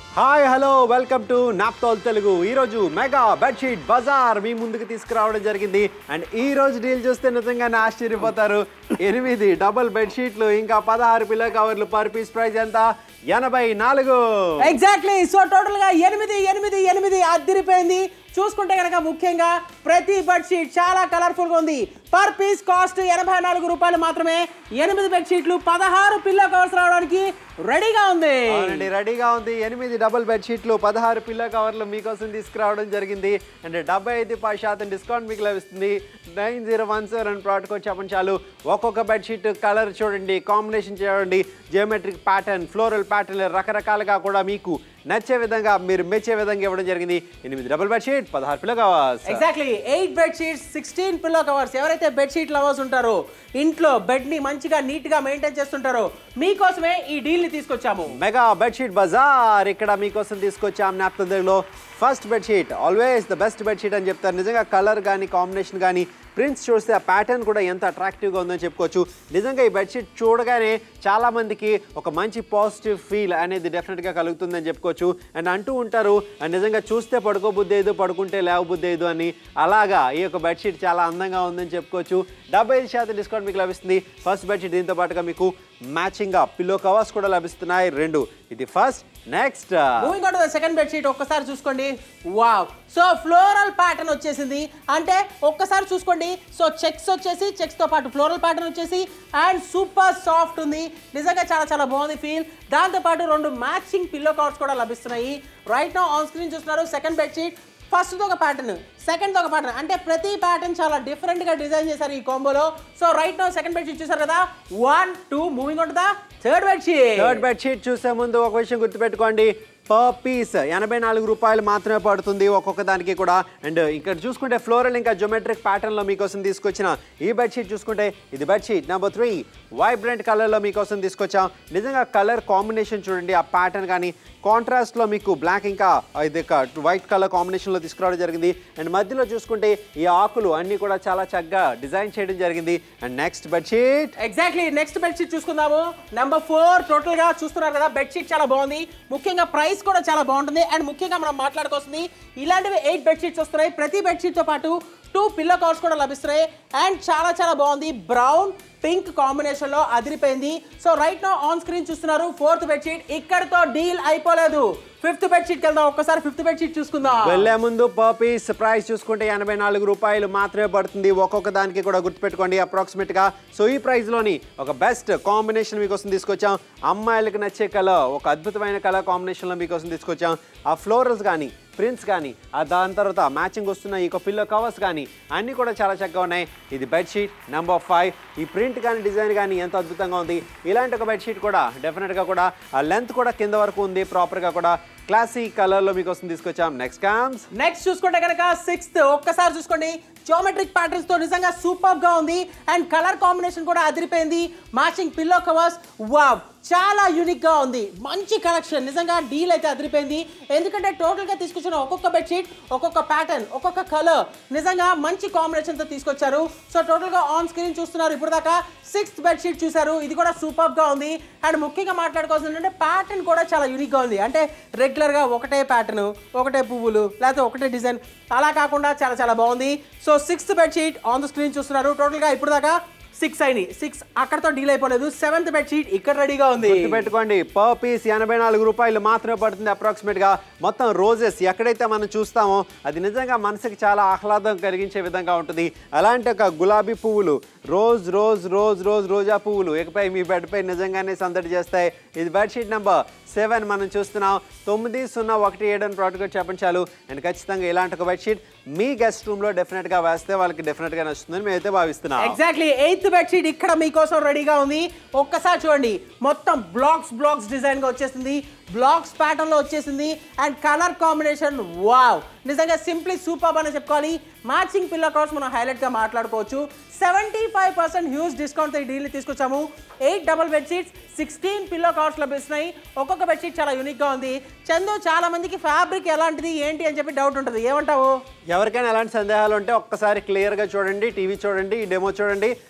Hi hello welcome to Naaptol Telugu ఈరోజు mega bedsheet Bazar మీ ముందుకు తీసుకురావడం జరిగింది అండ్ ఈ రోజు డీల్ చూస్తే నిజంగానే ఆశ్చర్యపోతారు ఎనిమిది డబుల్ బెడ్షీట్లు ఇంకా పదహారు పిల్ల కవర్లు పర్ పీస్ ప్రైస్ ఎంత ఎనభై నాలుగు ఎగ్జాక్ట్లీ సో టోటల్ గా ఎనిమిది ఎనిమిది ఎనిమిది అదిరిపోయింది చూసుకుంటే కనుక ముఖ్యంగా ప్రతి బెడ్షీట్ చాలా కలర్ఫుల్ గా ఉంది పర్ పీస్ కాస్ట్ ఎనభై నాలుగు రూపాయలు మాత్రమే ఎనిమిది బెడ్షీట్లు పదహారు పిల్లో కవర్స్ రావడానికి రెడీగా ఉంది అవునండి రెడీగా ఉంది ఎనిమిది డబుల్ బెడ్షీట్లు పదహారు పిల్ల కవర్లు మీకోసం తీసుకురావడం జరిగింది అండ్ డెబ్బై ఐదు పది శాతం డిస్కౌంట్ మీకు లభిస్తుంది nine zero one seven product వచ్చి చెప్పండి చాలు ఒక్కొక్క బెడ్షీట్ కలర్ చూడండి కాంబినేషన్ చూడండి జియోమెట్రిక్ ప్యాటర్న్ ఫ్లోరల్ ప్యాటర్న్ రకరకాలుగా కూడా మీకు నచ్చే విధంగా మీరు మెచ్చే విధంగా ఇవ్వడం జరిగింది ఎనిమిది డబుల్ బెడ్షీట్ పదహారు pillow covers exactly eight bedsheets sixteen pillow covers ఎవరైతే బెడ్షీట్ లవర్స్ ఉంటారో ఇంట్లో బెడ్ ని మంచిగా నీట్ గా మెయింటైన్ చేస్తుంటారో మీకోసమే ఈ డీల్ ని తీసుకొచ్చాము మెగా బెడ్షీట్ బజార్ ఇక్కడ మీకోసం తీసుకొచ్చాం నాప్తలో first bedsheet always the best bedsheet అని చెప్తారు నిజంగా కలర్ కానీ కాంబినేషన్ కానీ ప్రింట్స్ చూస్తే ఆ ప్యాటర్న్ కూడా ఎంత అట్రాక్టివ్గా ఉందని చెప్పుకోవచ్చు నిజంగా ఈ బెడ్షీట్ చూడగానే చాలా మందికి ఒక మంచి పాజిటివ్ ఫీల్ అనేది డెఫినెట్గా కలుగుతుందని చెప్పుకోవచ్చు అండ్ అంటూ ఉంటారు "అండ్ నిజంగా చూస్తే పడుకోబుద్ధి ఏదో పడుకుంటే లేవబుద్ధి ఏదో అని అలాగా ఈ యొక్క బెడ్షీట్ చాలా అందంగా ఉందని చెప్పుకోవచ్చు డెబ్బై ఐదు శాతం డిస్కౌంట్ మీకు లభిస్తుంది ఫస్ట్ బెడ్షీట్ దీంతో పాటుగా మీకు మ్యాచింగ్గా పిల్లో కవర్స్ కూడా లభిస్తున్నాయి రెండు ఇది first next moving on to the second bedsheet ఒక్కసారి చూసుకోండి వావ్ సో ఫ్లోరల్ ప్యాటర్న్ వచ్చేసింది అంటే ఒక్కసారి చూసుకోండి సో చెక్స్ వచ్చేసి చెక్స్ తో పాటు ఫ్లోరల్ ప్యాటర్న్ వచ్చేసి అండ్ సూపర్ సాఫ్ట్ ఉంది నిజంగా చాలా చాలా బాగుంది ఫీల్ దాంతో పాటు రెండు మ్యాచింగ్ పిల్లో కవర్స్ కూడా లభిస్తున్నాయి రైట్ నో ఆన్ స్క్రీన్ చూస్తున్నారు సెకండ్ బెడ్షీట్ ఫస్ట్ ఒక ప్యాటర్న్ సెకండ్ ఒక ప్యాటర్న్ అంటే ప్రతి ప్యాటర్న్ చాలా డిఫరెంట్ గా డిజైన్ చేశారు ఈ కాంబోలో so right now second bedsheet చూసారు కదా one two moving on to the third bedsheet third bedsheet చూసే ముందు ఒక విషయం గుర్తుపెట్టుకోండి పర్ పీస్ ఎనభై నాలుగు రూపాయలు మాత్రమే పడుతుంది ఒక్కొక్క దానికి కూడా అండ్ ఇక్కడ చూసుకుంటే ఫ్లోరల్ ఇంకా జొమెట్రిక్ ప్యాటర్న్లో మీకోసం తీసుకొచ్చిన ఈ బెడ్షీట్ చూసుకుంటే ఇది బెడ్షీట్ నెంబర్ త్రీ వైబ్రెంట్ కలర్లో మీకోసం తీసుకొచ్చాం నిజంగా కలర్ కాంబినేషన్ చూడండి ఆ ప్యాటర్న్ కానీ కాంట్రాస్ట్లో మీకు బ్లాక్ ఇంకా ఇది వైట్ కలర్ కాంబినేషన్లో తీసుకురావడం జరిగింది అండ్ మధ్యలో చూసుకుంటే ఈ ఆకులు అన్నీ కూడా చాలా చక్కగా డిజైన్ చేయడం జరిగింది and next bedsheet exactly next bedsheet చూసుకుందాము నెంబర్ ఫోర్ టోటల్ గా చూస్తున్నారు కదా బెడ్షీట్ చాలా బాగుంది ముఖ్యంగా ప్రైస్ కూడా చాలా బాగుంటుంది అండ్ ముఖ్యంగా మనం మాట్లాడుకోవాల్సింది ఇలాంటివి ఎయిట్ బెడ్షీట్స్ వస్తున్నాయి ప్రతి బెడ్షీట్ తో పాటు టూ పిల్లో కవర్స్ కూడా లభిస్తున్నాయి అండ్ చాలా చాలా బాగుంది బ్రౌన్ పింక్ కాంబినేషన్ లో అదిరిపోయింది so right now on screen చూస్తున్నారు ఫోర్త్ బెడ్షీట్ ఇక్కడతో డీల్ అయిపోలేదు ఫిఫ్త్ బెడ్షీట్కి వెళ్దాం ఒక్కసారి ఫిఫ్త్ బెడ్షీట్ చూసుకుందాం వెళ్లే ముందు పర్ పీస్ ప్రైస్ చూసుకుంటే ఎనభై నాలుగు రూపాయలు మాత్రమే పడుతుంది ఒక్కొక్క దానికి కూడా గుర్తుపెట్టుకోండి అప్రాక్సిమేట్ గా సో ఈ ప్రైస్ లోని ఒక బెస్ట్ కాంబినేషన్ మీకోసం తీసుకొచ్చాం అమ్మాయిలకు నచ్చే కలర్ ఒక అద్భుతమైన కలర్ కాంబినేషన్ లో మీకోసం తీసుకొచ్చాం ఆ ఫ్లోరల్స్ కానీ ప్రింట్స్ కానీ ఆ దాని తర్వాత మ్యాచింగ్ వస్తున్న ఈ పిల్లో కవర్స్ కానీ అన్నీ కూడా చాలా చక్కగా ఉన్నాయి ఇది బెడ్షీట్ నెంబర్ ఫైవ్ ఈ ప్రింట్ కానీ డిజైన్ కానీ ఎంత అద్భుతంగా ఉంది ఇలాంటి ఒక బెడ్షీట్ కూడా డెఫినెట్గా కూడా ఆ లెంత్ కూడా కింద వరకు ఉంది ప్రాపర్గా కూడా క్లాసీ కలర్లో మీకోసం తీసుకొచ్చాం నెక్స్ట్ కామ్స్ నెక్స్ట్ చూసుకుంటే కనుక సిక్స్త్ ఒక్కసారి చూసుకోండి జోమెట్రిక్ ప్యాటర్న్స్ తో నిజంగా సూపర్ గా ఉంది అండ్ కలర్ కాంబినేషన్ కూడా అదిరిపోయింది మ్యాచింగ్ పిల్లో కవర్స్ వావ్ చాలా యూనిక్ గా ఉంది మంచి కలెక్షన్ నిజంగా డీల్ అయితే అదిరిపోయింది ఎందుకంటే టోటల్ గా తీసుకొచ్చిన ఒక్కొక్క బెడ్షీట్ ఒక్కొక్క ప్యాటర్న్ ఒక్కొక్క కలర్ నిజంగా మంచి కాంబినేషన్ తో తీసుకొచ్చారు సో టోటల్ గా ఆన్ స్క్రీన్ చూస్తున్నారు ఇప్పుడు దాకా సిక్స్త్ బెడ్షీట్ చూసారు ఇది కూడా సూపర్ గా ఉంది అండ్ ముఖ్యంగా మాట్లాడుకోవాల్సింది ఏంటంటే ప్యాటర్న్ కూడా చాలా యూనిక్ గా ఉంది అంటే రెగ్యులర్ గా ఒకటే ప్యాటర్న్ ఒకటే పువ్వులు లేకపోతే ఒకటే డిజైన్ అలా కాకుండా చాలా చాలా బాగుంది so sixth bedsheet on the screen చూస్తున్నారు టోటల్ గా ఇప్పుడు దాకా సిక్స్ అయినాయి సిక్స్ అక్కడతో డీల్ అయిపోలేదు సెవెంత్ బెడ్షీట్ ఇక్కడ రెడీగా ఉంది పెట్టుకోండి పర్ పీస్ ఎనభై నాలుగు రూపాయలు మాత్రమే పడుతుంది అప్రాక్సిమేట్ గా మొత్తం రోజెస్ ఎక్కడైతే మనం చూస్తామో అది నిజంగా మనసుకి చాలా ఆహ్లాదం కలిగించే విధంగా ఉంటుంది అలాంటి ఒక గులాబీ పువ్వులు రోజ్ రోజ్ రోజ్ రోజ్ రోజా పువ్వులు ఇకపై మీ బెడ్ పై నిజంగానే సందడి చేస్తాయి ఇది బెడ్షీట్ నెంబర్ సెవెన్ మనం చూస్తున్నాం తొమ్మిది సున్నా ఒకటి ఏడు అని ప్రోడక్ట్ చెప్పండి చాలు అండ్ ఖచ్చితంగా ఇలాంటి ఒక బెడ్షీట్ మీ గెస్ట్ రూమ్ లో డెఫినెట్ గా వేస్తే వాళ్ళకి డెఫినెట్ గా నచ్చుతుందని మేమైతే భావిస్తున్నాం ఎగ్జాక్ట్లీ ఎయిత్ బెడ్షీట్ ఇక్కడ మీకోసం రెడీగా ఉంది ఒక్కసారి చూడండి మొత్తం బ్లాక్స్ బ్లాక్స్ డిజైన్ గా వచ్చేసింది బ్లాక్స్ ప్యాటర్న్ లో వచ్చేసింది అండ్ కలర్ కాంబినేషన్ వావ్ నిజంగా సింప్లీ సూపర్ అని చెప్పుకోవాలి మ్యాచింగ్ పిల్ల కవర్స్ మనం హైలైట్ గా మాట్లాడుకోవచ్చు seventy five percent huge discount ఈ డీల్ తీసుకొచ్చాము eight double bedsheets sixteen pillow covers లభిస్తున్నాయి ఒక్కొక్క బెడ్షీట్ చాలా యూనిక్ గా ఉంది చందు చాలా మందికి ఫ్యాబ్రిక్ ఎలాంటిది ఏంటి అని చెప్పి డౌట్ ఉంటుంది ఏమంటావు ఎవరికైనా ఎలాంటి సందేహాలు ఉంటే ఒక్కసారి క్లియర్గా చూడండి టీవీ చూడండి ఈ డెమో చూడండి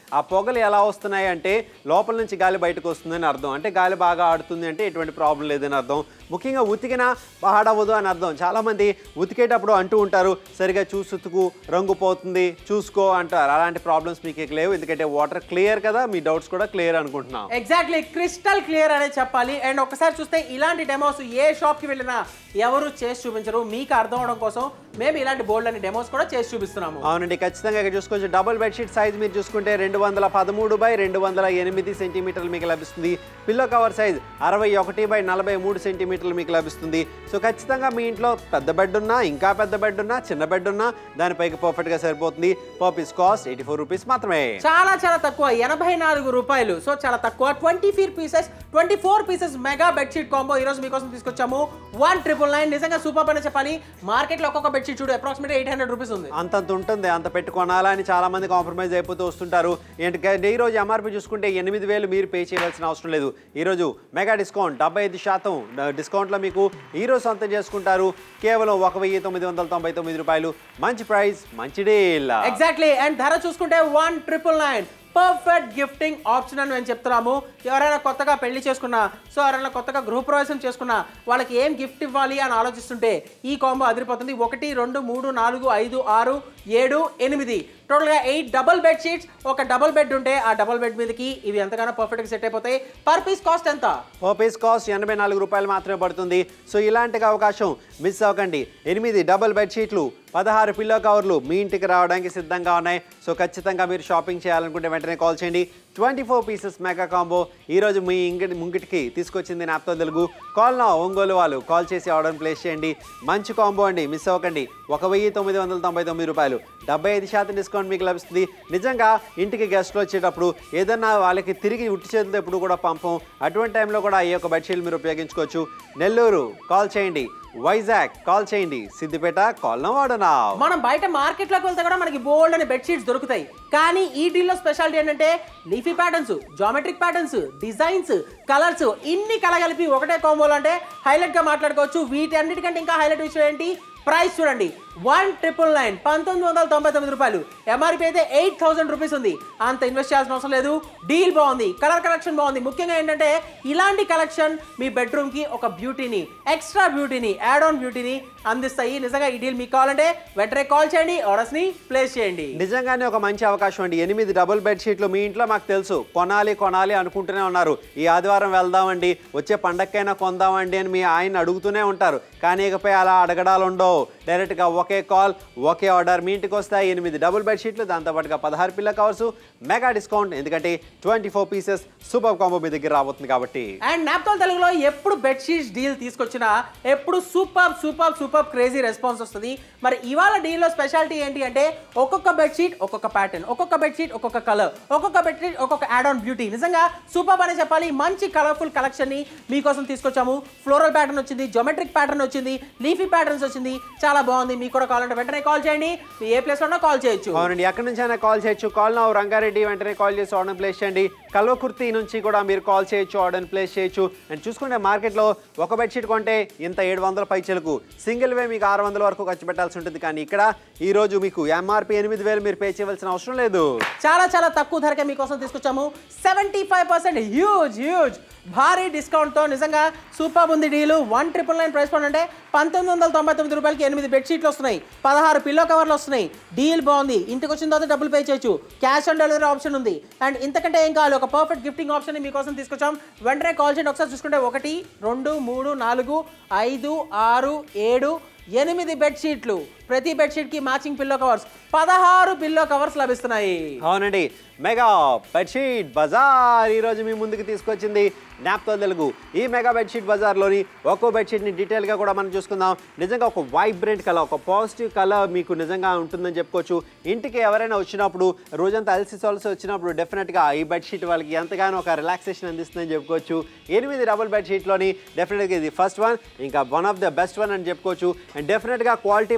ఆ పొగలు ఎలా వస్తున్నాయి అంటే లోపల నుంచి గాలి బయటకు వస్తుందని అర్థం అంటే గాలి బాగా ఆడుతుంది అంటే ఎటువంటి ప్రాబ్లం లేదని అర్థం ముఖ్యంగా ఉతికినా పాడవదు అని అర్థం చాలామంది ఉతికేటప్పుడు అంటూ ఉంటారు సరిగా చూసి ఉతుకు రంగు పోతుంది చూసుకో అంటారు అలాంటి ప్రాబ్లమ్స్ మీకు ఇక లేవు ఎందుకంటే వాటర్ క్లియర్ కదా మీ డౌట్స్ కూడా క్లియర్ అనుకుంటున్నాం ఎగ్జాక్ట్లీ క్రిస్టల్ క్లియర్ అనే చెప్పాలి అండ్ ఒకసారి చూస్తే ఇలాంటి డెమోస్ ఏ షాప్కి వెళ్ళినా ఎవరు చేసి చూపించరు మీకు అర్థం అవడం కోసం మేము ఇలాంటి బోల్డ్ అని డెమోస్ కూడా చేసి చూపిస్తున్నాము అవునండి ఖచ్చితంగా ఇక్కడ చూసుకోవచ్చు డబుల్ బెడ్షీట్ సైజ్ మీరు చూసుకుంటే రెండు వందల పదమూడు బై రెండు వందల ఎనిమిది సెంటీమీటర్లు మీకు లభిస్తుంది పిల్లో కవర్ సైజ్ అరవై ఒకటి బై నలభై మూడు సెంటీమీటర్లు మీకు లభిస్తుంది సో ఖచ్చితంగా మీ ఇంట్లో పెద్ద బెడ్ ఉన్నా ఇంకా పెద్ద బెడ్ ఉన్నా చిన్న బెడ్ ఉన్నా దానిపైకి పర్ఫెక్ట్గా సరిపోతుంది per piece cost eighty four rupees మాత్రమే చాలా చాలా తక్కువ ఎనభై నాలుగు రూపాయలు సో చాలా తక్కువ twenty four pieces twenty four pieces mega bedsheet combo ఈ రోజు మీకోసం తీసుకొచ్చాము వన్ ట్రిపుల్ నైన్ నిజంగా సూపర్ అని చెప్పాలి మార్కెట్లో ఒక్కొక్క బెడ్షీట్ చూడు అప్రాక్సిమేట్ ఎయిట్ హండ్రెడ్ రూపీస్ ఉంది అంతంత ఉంటుంది అంత పెట్టి కొనాలా అని చాలా మంది కాంప్రమైజ్ అయిపోతూ వస్తుంటారు ఏంటి ఈ రోజు ఎంఆర్పి చూసుకుంటే ఎనిమిది వేలు మీరు పే చేయవలసిన అవసరం లేదు ఈ రోజు మెగా డిస్కౌంట్ డెబ్బై ఐదు శాతం డ- డిస్కౌంట్లో మీకు ఈ రోజు సొంతం చేసుకుంటారు కేవలం ఒక వెయ్యి తొమ్మిది వందల తొంభై తొమ్మిది రూపాయలు మంచి ప్రైస్ మంచి డీల్ ఎగ్జాక్ట్లీ అండ్ ధర చూసుకుంటే one triple nine perfect gifting option అని మేము చెప్తున్నాము ఎవరైనా కొత్తగా పెళ్లి చేసుకున్నా సో ఎవరైనా కొత్తగా గృహప్రవేశం చేసుకున్నా వాళ్ళకి ఏం గిఫ్ట్ ఇవ్వాలి అని ఆలోచిస్తుంటే ఈ కాంబో అదిరిపోతుంది ఒకటి రెండు మూడు నాలుగు ఐదు ఆరు ఏడు ఎనిమిది టోటల్గా ఎయిట్ డబుల్ బెడ్ షీట్స్ ఒక డబుల్ బెడ్ ఉంటే ఆ డబుల్ బెడ్ మీదకి ఇవి ఎంతగానో పర్ఫెక్ట్గా సెట్ అయిపోతాయి పర్ పీస్ కాస్ట్ ఎంత పర్పీస్ కాస్ట్ ఎనభై నాలుగు రూపాయలు మాత్రమే పడుతుంది సో ఇలాంటి అవకాశం మిస్ అవ్వకండి ఎనిమిది డబుల్ బెడ్షీట్లు పదహారు పిల్లో కవర్లు మీ ఇంటికి రావడానికి సిద్ధంగా ఉన్నాయి సో ఖచ్చితంగా మీరు షాపింగ్ చేయాలనుకుంటే వెంటనే కాల్ చేయండి twenty four pieces mega combo ఈరోజు మీ ఇంగటి ముంగిటికి తీసుకొచ్చింది నాప్తో తెలుగు కాల్ నా ఒంగోలు వాళ్ళు కాల్ చేసి ఆర్డర్ ప్లేస్ చేయండి మంచి కాంబో అండి మిస్ అవ్వకండి ఒక వెయ్యి తొమ్మిది వందల తొంభై తొమ్మిది రూపాయలు డెబ్బై ఐదు శాతం డిస్కౌంట్ మీకు లభిస్తుంది నిజంగా ఇంటికి గెస్ట్లు వచ్చేటప్పుడు ఏదన్నా వాళ్ళకి తిరిగి ఉట్టి చేతులతో ఎప్పుడు కూడా పంపం అటువంటి టైంలో కూడా ఈ యొక్క బెడ్షీట్లు మీరు ఉపయోగించుకోవచ్చు నెల్లూరు కాల్ చేయండి వైజాగ్ కాల్ చేయండి సిద్దిపేట కాల్ వాడనా మనం బయట మార్కెట్లోకి వెళ్తే కూడా మనకి బోల్డ్ అనే బెడ్షీట్స్ దొరుకుతాయి కానీ ఈ డీల్లో స్పెషాలిటీ ఏంటంటే leafy patterns geometric patterns designs colours ఇన్ని కలగలిపి ఒకటే కాంబోలో అంటే హైలైట్గా మాట్లాడుకోవచ్చు వీటి అన్నిటికంటే ఇంకా హైలైట్ విషయం ఏంటి ప్రైస్ చూడండి వన్ ట్రిపుల్ నైన్ పంతొమ్మిది వందల తొంభై తొమ్మిది రూపాయలు ఎంఆర్పి అయితే ఎయిట్ థౌసండ్ రూపీస్ ఉంది అంత ఇన్వెస్ట్ చేయాల్సిన అవసరం లేదు డీల్ బాగుంది కలర్ కలెక్షన్ బాగుంది ముఖ్యంగా ఏంటంటే ఇలాంటి కలెక్షన్ మీ బెడ్రూమ్కి ఒక బ్యూటీని ఎక్స్ట్రా బ్యూటీని యాడ్ ఆన్ బ్యూటీని అందిస్తాయి నిజంగా ఈ డీల్ మీకు కావాలంటే వెంటనే కాల్ చేయండి ఆర్డర్స్ని ప్లేస్ చేయండి నిజంగానే ఒక మంచి అవకాశం అండి ఎనిమిది డబుల్ బెడ్షీట్లు మీ ఇంట్లో మాకు తెలుసు కొనాలి కొనాలి అనుకుంటూనే ఉన్నారు ఈ ఆదివారం వెళ్దామండి వచ్చే పండక్కైనా కొందామండి అని మీ ఆయన అడుగుతూనే ఉంటారు కానీ ఇకపై అలా అడగడాలు ఉండవు డైరెక్ట్గా ఒకే కాల్ ఒకే ఆర్డర్ మీ ఇంటికి వస్తాయి ఎనిమిది డబుల్ బెడ్షీట్లు దాంతోపాటుగా పదహారు పిల్ల కవర్స్ మెగా డిస్కౌంట్ ఎందుకంటే twenty four pieces super combo మీ దగ్గర రాబోతుంది కాబట్టి అండ్ నాప్తోల్ తెలుగులో ఎప్పుడు బెడ్షీట్స్ డీల్ తీసుకొచ్చినా ఎప్పుడు super super super crazy response వస్తుంది మరి ఇవాళ డీల్లో స్పెషాలిటీ ఏంటి అంటే ఒక్కొక్క బెడ్షీట్ ఒక్కొక్క ప్యాటర్న్ ఒక్కొక్క బెడ్షీట్ ఒక్కొక్క కలర్ ఒక్కొక్క బెడ్షీట్ ఒక్కొక్క యాడ్ ఆన్ బ్యూటీ నిజంగా సూపర్ అనే చెప్పాలి మంచి కలర్ఫుల్ కలెక్షన్ ని మీకోసం తీసుకొచ్చాము ఫ్లోరల్ ప్యాటర్న్ వచ్చింది జోమెట్రిక్ ప్యాటర్న్ వచ్చింది లీఫీ ప్యాటర్న్స్ వచ్చింది చాలా బాగుంది మీకు కూడా కావాలంటే వెంటనే కాల్ చేయండి మీ ఏ ప్లేస్ లో కాల్ చేయొచ్చు అవునండి ఎక్కడి నుంచి అయినా కాల్ చేయొచ్చు కాల్ నా రంగారెడ్డి వెంటనే కాల్ చేసి ఆర్డర్ ప్లేస్ చేయండి కల్వకుర్తి నుంచి కూడా మీరు కాల్ చేయొచ్చు ఆర్డర్ ప్లేస్ చేయొచ్చు అండ్ చూసుకుంటే మార్కెట్లో ఒక బెడ్షీట్ కొంటే ఇంత ఏడు వందల పైచలకు సింగిల్ వే మీకు ఆరు వందల వరకు ఖర్చు పెట్టాల్సి ఉంటుంది కానీ ఇక్కడ ఈ రోజు మీకు ఎంఆర్పి ఎనిమిది వేలు మీరు పే చేయవలసిన అవసరం లేదు చాలా చాలా తక్కువ ధరకే మీకోసం తీసుకొచ్చాము seventy five percent huge huge భారీ డిస్కౌంట్తో నిజంగా సూపర్ ఉంది deal one triple nine price point అంటే పంతొమ్మిది వందల తొంభై తొమ్మిది రూపాయలకి ఎనిమిది బెడ్షీట్లు వస్తున్నాయి పదహారు పిల్లో కవర్లు వస్తున్నాయి డీల్ బాగుంది ఇంటికి వచ్చిన తర్వాత డబ్బులు పే చేయొచ్చు క్యాష్ ఆన్ డెలివరీ ఆప్షన్ ఉంది అండ్ ఇంతకంటే ఏం కావాలి ఒక పర్ఫెక్ట్ గిఫ్టింగ్ ఆప్షన్ మీకోసం తీసుకొచ్చాం వెంటనే కాల్ చేయండి ఒకసారి చూసుకుంటే ఒకటి రెండు మూడు నాలుగు ఐదు ఆరు ఏడు ఎనిమిది బెడ్షీట్లు ప్రతి బెడ్షీట్కి మ్యాచింగ్ పిల్లో కవర్స్ పదహారు పిల్లో కవర్స్ లభిస్తున్నాయి అవునండి మెగా బెడ్షీట్ బజార్ ఈరోజు మీ ముందుకు తీసుకొచ్చింది నాప్తో తెలుగు ఈ మెగా బెడ్షీట్ బజార్లోని ఒక్కో బెడ్షీట్ని డీటెయిల్గా కూడా మనం చూసుకుందాం నిజంగా ఒక వైబ్రెంట్ కలర్ ఒక పాజిటివ్ కలర్ మీకు నిజంగా ఉంటుందని చెప్పుకోవచ్చు ఇంటికి ఎవరైనా వచ్చినప్పుడు రోజంతా అలసి సొలసి వచ్చినప్పుడు డెఫినెట్గా ఈ బెడ్షీట్ వాళ్ళకి ఎంతగానో ఒక రిలాక్సేషన్ అందిస్తుందని చెప్పుకోవచ్చు ఎనిమిది డబుల్ బెడ్షీట్లోని డెఫినెట్గా ఇది ఫస్ట్ వన్ ఇంకా one of the best one అని చెప్పుకోవచ్చు అండ్ డెఫినెట్గా క్వాలిటీ పరంగా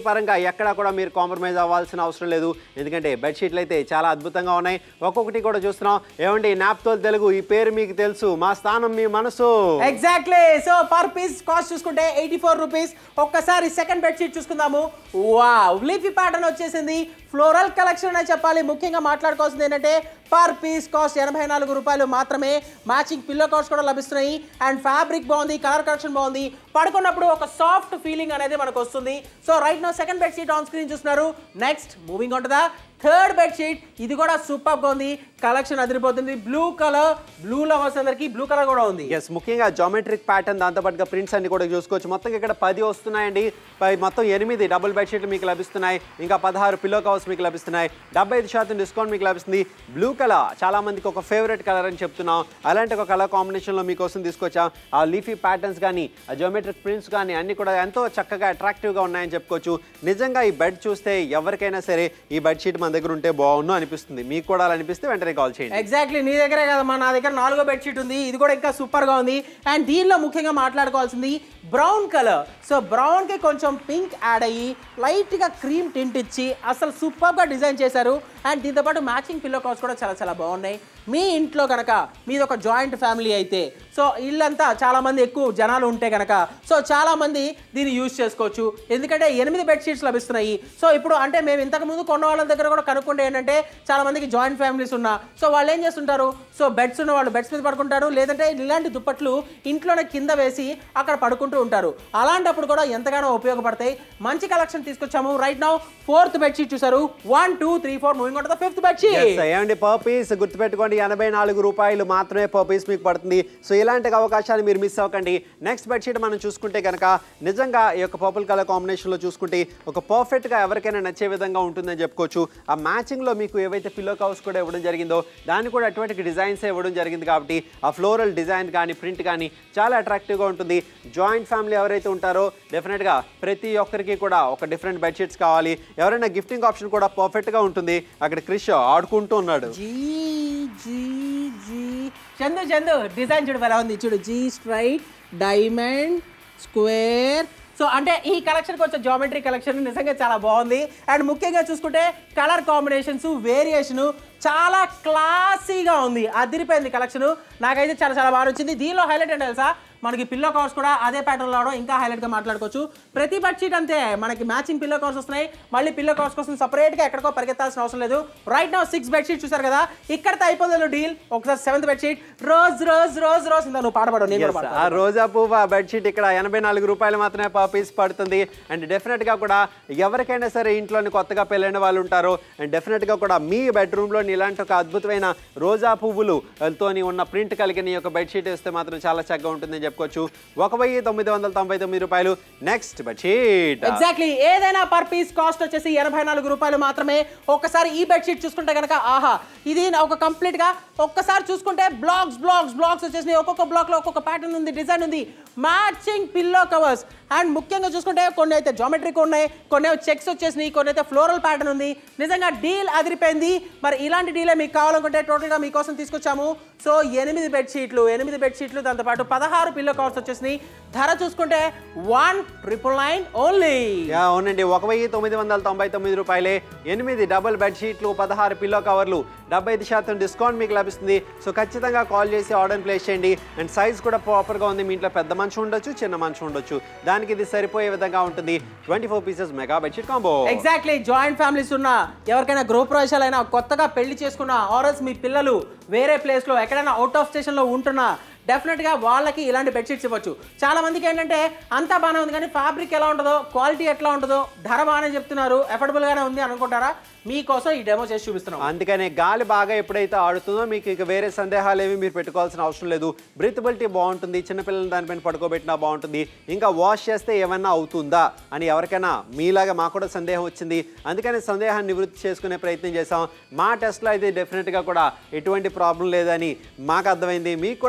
ఎక్కడా కూడా మీరు కాంప్రమైజ్ అవ్వాల్సిన అవసరం లేదు ఎందుకంటే బెడ్షీట్లు అయితే చాలా అద్భుతంగా ఉన్నాయి ఒక్కొక్కటి కూడా చూస్తున్నాం ఏమండి నాప్తోల్ తెలుగు ఈ పేరు మీకు తెలుసు మా స్థానం మీ మనసు exactly so per piece cost చూసుకుంటే ఎయిటీ ఫోర్ రూపీస్ ఒక్కసారి సెకండ్ బెడ్షీట్ చూసుకుందాము వా లీఫీ ప్యాటర్న్ వచ్చేసింది ఫ్లోరల్ కలెక్షన్ అని చెప్పాలి ముఖ్యంగా మాట్లాడుకోవాల్సింది ఏంటంటే పర్ పీస్ కాస్ట్ ఎనభై నాలుగు రూపాయలు మాత్రమే మ్యాచింగ్ పిల్లో కాస్ట్ కూడా లభిస్తున్నాయి అండ్ ఫ్యాబ్రిక్ బాగుంది కలర్ కలెక్షన్ బాగుంది పడుకున్నప్పుడు ఒక సాఫ్ట్ ఫీలింగ్ అనేది మనకు వస్తుంది so right now second bedsheet on screen చూస్తున్నారు next moving on to the third bedsheet ఇది కూడా సూపర్ గా ఉంది కలెక్షన్ అదిరిపోతుంది బ్లూ కలర్ బ్లూ లవర్స్ అందరికి బ్లూ కలర్ కూడా ఉంది ఎస్ ముఖ్యంగా జామెట్రిక్ ప్యాటర్న్ దాంతోపాటుగా ప్రింట్స్ అన్ని కూడా చూసుకోవచ్చు మొత్తం ఇక్కడ పది వస్తున్నాయండి పై- మొత్తం ఎనిమిది డబుల్ బెడ్షీట్లు మీకు లభిస్తున్నాయి ఇంకా పదహారు పిల్లో కవర్స్ మీకు లభిస్తున్నాయి డెబ్బై ఐదు శాతం డిస్కౌంట్ మీకు లభిస్తుంది బ్లూ కలర్ చాలా మందికి ఒక ఫేవరెట్ కలర్ అని చెప్తున్నాం అలాంటి ఒక కలర్ కాంబినేషన్లో మీకోసం తీసుకొచ్చాం ఆ లీఫీ ప్యాటర్న్స్ కానీ ఆ జోమెట్రిక్ ప్రింట్స్ కానీ అన్ని కూడా ఎంతో చక్కగా అట్రాక్టివ్గా ఉన్నాయని చెప్పుకోవచ్చు నిజంగా ఈ బెడ్ చూస్తే ఎవరికైనా సరే ఈ బెడ్షీట్ మన దగ్గర ఉంటే బాగుండు అనిపిస్తుంది మీకు కూడా అలా అనిపిస్తే వెంటనే కాల్ చేయండి ఎగ్జాక్ట్లీ నీ దగ్గరే కదమ్మా నా దగ్గర నాలుగో బెడ్షీట్ ఉంది ఇది కూడా ఇంకా సూపర్ గా ఉంది అండ్ దీనిలో ముఖ్యంగా మాట్లాడుకోవాల్సింది బ్రౌన్ కలర్ సో బ్రౌన్ కి కొంచెం పింక్ యాడ్ అయ్యి లైట్ గా క్రీమ్ టింట్ ఇచ్చి అసలు సూపర్ గా డిజైన్ చేశారు అండ్ దీంతో పాటు మ్యాచింగ్ పిల్లో కవర్స్ కూడా చాలా చాలా బాగున్నాయి మీ ఇంట్లో కనుక మీది ఒక జాయింట్ ఫ్యామిలీ అయితే సో ఇల్లంతా చాలా మంది ఎక్కువ జనాలు ఉంటే కనుక సో చాలా మంది దీన్ని యూజ్ చేసుకోవచ్చు ఎందుకంటే ఎనిమిది బెడ్షీట్స్ లభిస్తున్నాయి సో ఇప్పుడు అంటే మేము ఇంతకు ముందు కొన్న వాళ్ళ దగ్గర కూడా కనుక్కుంటే ఏంటంటే చాలా మందికి జాయింట్ ఫ్యామిలీస్ ఉన్నా సో వాళ్ళు ఏం చేస్తుంటారు సో బెడ్స్ ఉన్న వాళ్ళు బెడ్స్ మీద పడుకుంటారు లేదంటే ఇలాంటి దుప్పట్లు ఇంట్లోనే కింద వేసి అక్కడ పడుకుంటూ ఉంటారు అలాంటప్పుడు కూడా ఎంతగానో ఉపయోగపడతాయి మంచి కలెక్షన్ తీసుకొచ్చాము రైట్ నౌ ఫోర్త్ బెడ్షీట్ చూసారు one two three four moving ఉంటుంది ఫిఫ్త్ Yes, బెడ్షీట్ ఏమండి పర్ పీస్ గుర్తుపెట్టుకోండి ఎనభై నాలుగు రూపాయలు మాత్రమే పర్ పీస్ మీకు పడుతుంది సో ఇలాంటి అవకాశాలు మీరు మిస్ అవ్వకండి నెక్స్ట్ బెడ్షీట్ మనం చూసుకుంటే కనుక నిజంగా ఈ యొక్క పర్పుల్ కలర్ కాంబినేషన్లో చూసుకుంటే ఒక పర్ఫెక్ట్గా ఎవరికైనా నచ్చే విధంగా ఉంటుందని చెప్పుకోవచ్చు ఆ మ్యాచింగ్లో మీకు ఏవైతే పిల్లో కవర్స్ కూడా ఇవ్వడం జరిగిందో దాన్ని కూడా అటువంటి డిజైన్స్ ఇవ్వడం జరిగింది కాబట్టి ఆ ఫ్లోరల్ డిజైన్ కానీ ప్రింట్ కానీ చాలా అట్రాక్టివ్గా ఉంటుంది జాయింట్ ఫ్యామిలీ ఎవరైతే ఉంటారో డెఫినెట్గా ప్రతి ఒక్కరికి కూడా ఒక డిఫరెంట్ బెడ్షీట్స్ కావాలి ఎవరైనా గిఫ్టింగ్ ఆప్షన్ కూడా పర్ఫెక్ట్గా ఉంటుంది అక్కడ క్రిష్ ఆడుకుంటూ ఉన్నాడు జీ జీ జీ చందు చందు డిజైన్ చూడు ఎలా ఉంది చూడు జీ స్ట్రైట్ డైమండ్ స్క్వేర్ సో అంటే ఈ కలెక్షన్ కొంచెం జామెట్రీ కలెక్షన్ నిజంగా చాలా బాగుంది అండ్ ముఖ్యంగా చూసుకుంటే కలర్ కాంబినేషన్స్ వేరియేషన్ చాలా క్లాసీగా ఉంది అదిరిపోయింది కలెక్షన్ నాకైతే చాలా చాలా బాగా వచ్చింది దీనిలో హైలైట్ ఏంటో తెలుసా మనకి పిల్లో కవర్స్ కూడా అదే ప్యాటర్న్ రావడం ఇంకా హైలైట్గా మాట్లాడుకోవచ్చు ప్రతి బెడ్షీట్ అంతే మనకి మ్యాచింగ్ పిల్లో కవర్స్ వస్తున్నాయి మళ్ళీ పిల్లో కవర్స్ కోసం సపరేట్గా ఎక్కడికో పరిగెత్తాల్సిన అవసరం లేదు రైట్ నా సిక్స్ బెడ్షీట్ చూసారు కదా ఇక్కడతో అయిపోతుంది డీల్ ఒకసారి seventh bedsheet rose rose rose rose ఇంత నువ్వు పాడబడు నేను కూడా Yes, పాడతాను. ఆ రోజా పువ్వు ఆ బెడ్షీట్ ఇక్కడ ఎనభై నాలుగు రూపాయలు మాత్రమే పర్ పీస్ పడుతుంది అండ్ డెఫినెట్గా కూడా ఎవరికైనా సరే ఇంట్లోని కొత్తగా పెళ్ళైన వాళ్ళు ఉంటారు అండ్ డెఫినెట్గా కూడా మీ బెడ్రూమ్లో ఇలాంటి ఒక అద్భుతమైన రోజా పువ్వులు తోని ఉన్న ప్రింట్ కలిగిన ఈ యొక్క బెడ్షీట్ వేస్తే మాత్రం చాలా చక్కగా ఉంటుందని చెప్పుకోవచ్చు ఒక వెయ్యి తొమ్మిది వందల తొంభై తొమ్మిది రూపాయలు నెక్స్ట్ బెడ్షీట్ ఎగ్జాక్ట్లీ ఏదైనా పర్ పీస్ కాస్ట్ వచ్చేసి ఎనభై నాలుగు రూపాయలు మాత్రమే ఒక్కసారి ఈ బెడ్షీట్ చూసుకుంటే కనుక ఆహా ఇది నా ఒక కంప్లీట్ గా ఒక్కసారి చూసుకుంటే బ్లాక్స్ బ్లాక్స్ బ్లాక్స్ వచ్చేసి ఒక్కొక్క బ్లాక్ లో ఒక్కొక్క ప్యాటర్న్ ఉంది డిజైన్ ఉంది మ్యాచింగ్ పిల్లో కవర్స్ అండ్ ముఖ్యంగా చూసుకుంటే కొన్ని అయితే జామెట్రిక్ ఉన్నాయి కొన్ని చెక్స్ వచ్చేసినాయి కొన్ని అయితే ఫ్లోరల్ ప్యాటర్న్ ఉంది నిజంగా డీల్ అదిరిపోయింది మరి ఇలాంటి డీలే మీకు కావాలనుకుంటే టోటల్గా మీకోసం తీసుకొచ్చాము సో ఎనిమిది బెడ్షీట్లు ఎనిమిది బెడ్షీట్లు దాంతోపాటు పదహారు పిల్లో కవర్స్ వచ్చేసినాయి ధర చూసుకుంటే one triple nine only yeah అవునండి ఒక వెయ్యి తొమ్మిది వందల తొంభై తొమ్మిది రూపాయలే ఎనిమిది డబుల్ బెడ్షీట్లు పదహారు పిల్లో కవర్లు డెబ్బై ఐదు శాతం డిస్కౌంట్ మీకు లభిస్తుంది సో ఖచ్చితంగా కాల్ చేసి ఆర్డర్ ప్లేస్ చేయండి అండ్ సైజ్ కూడా ప్రాపర్గా ఉంది మీ ఇంట్లో పెద్ద మంచం ఉండొచ్చు చిన్న మంచం ఉండొచ్చు దానికి ఇది సరిపోయే విధంగా ఉంటుంది twenty four pieces mega bedsheet combo exactly joint families ఉన్న ఎవరికైనా గృహప్రవేశాలైనా కొత్తగా పెళ్లి చేసుకున్న ఆర్ఎల్స్ మీ పిల్లలు వేరే ప్లేస్లో ఎక్కడైనా అవుట్ ఆఫ్ స్టేషన్లో ఉంటున్నా డెఫినెట్గా వాళ్ళకి ఇలాంటి బెడ్షీట్స్ ఇవ్వచ్చు చాలా మందికి ఏంటంటే అంతా బాగానే ఉంది కానీ ఫ్యాబ్రిక్ ఎలా ఉంటుందో క్వాలిటీ ఎట్లా ఉంటుందో ధర బాగానే చెప్తున్నారు అఫోర్డబుల్గానే ఉంది అనుకుంటారా మీకోసం ఈ డెమో చేసి చూపిస్తున్నాం అందుకనే గాలి బాగా ఎప్పుడైతే ఆడుతుందో మీకు ఇక వేరే సందేహాలు ఏమి మీరు పెట్టుకోవాల్సిన అవసరం లేదు బ్రీతబిలిటీ బాగుంటుంది చిన్నపిల్లలు దానిపైన పడుకోబెట్టినా బాగుంటుంది ఇంకా వాష్ చేస్తే ఏమన్నా అవుతుందా అని ఎవరికైనా మీలాగా మాకు కూడా సందేహం వచ్చింది అందుకని సందేహాన్ని నివృత్తి చేసుకునే ప్రయత్నం చేసాం మా టెస్ట్లో అయితే డెఫినెట్గా కూడా ఎటువంటి ప్రాబ్లం లేదని మాకు అర్థమైంది మీకు కూడా అదే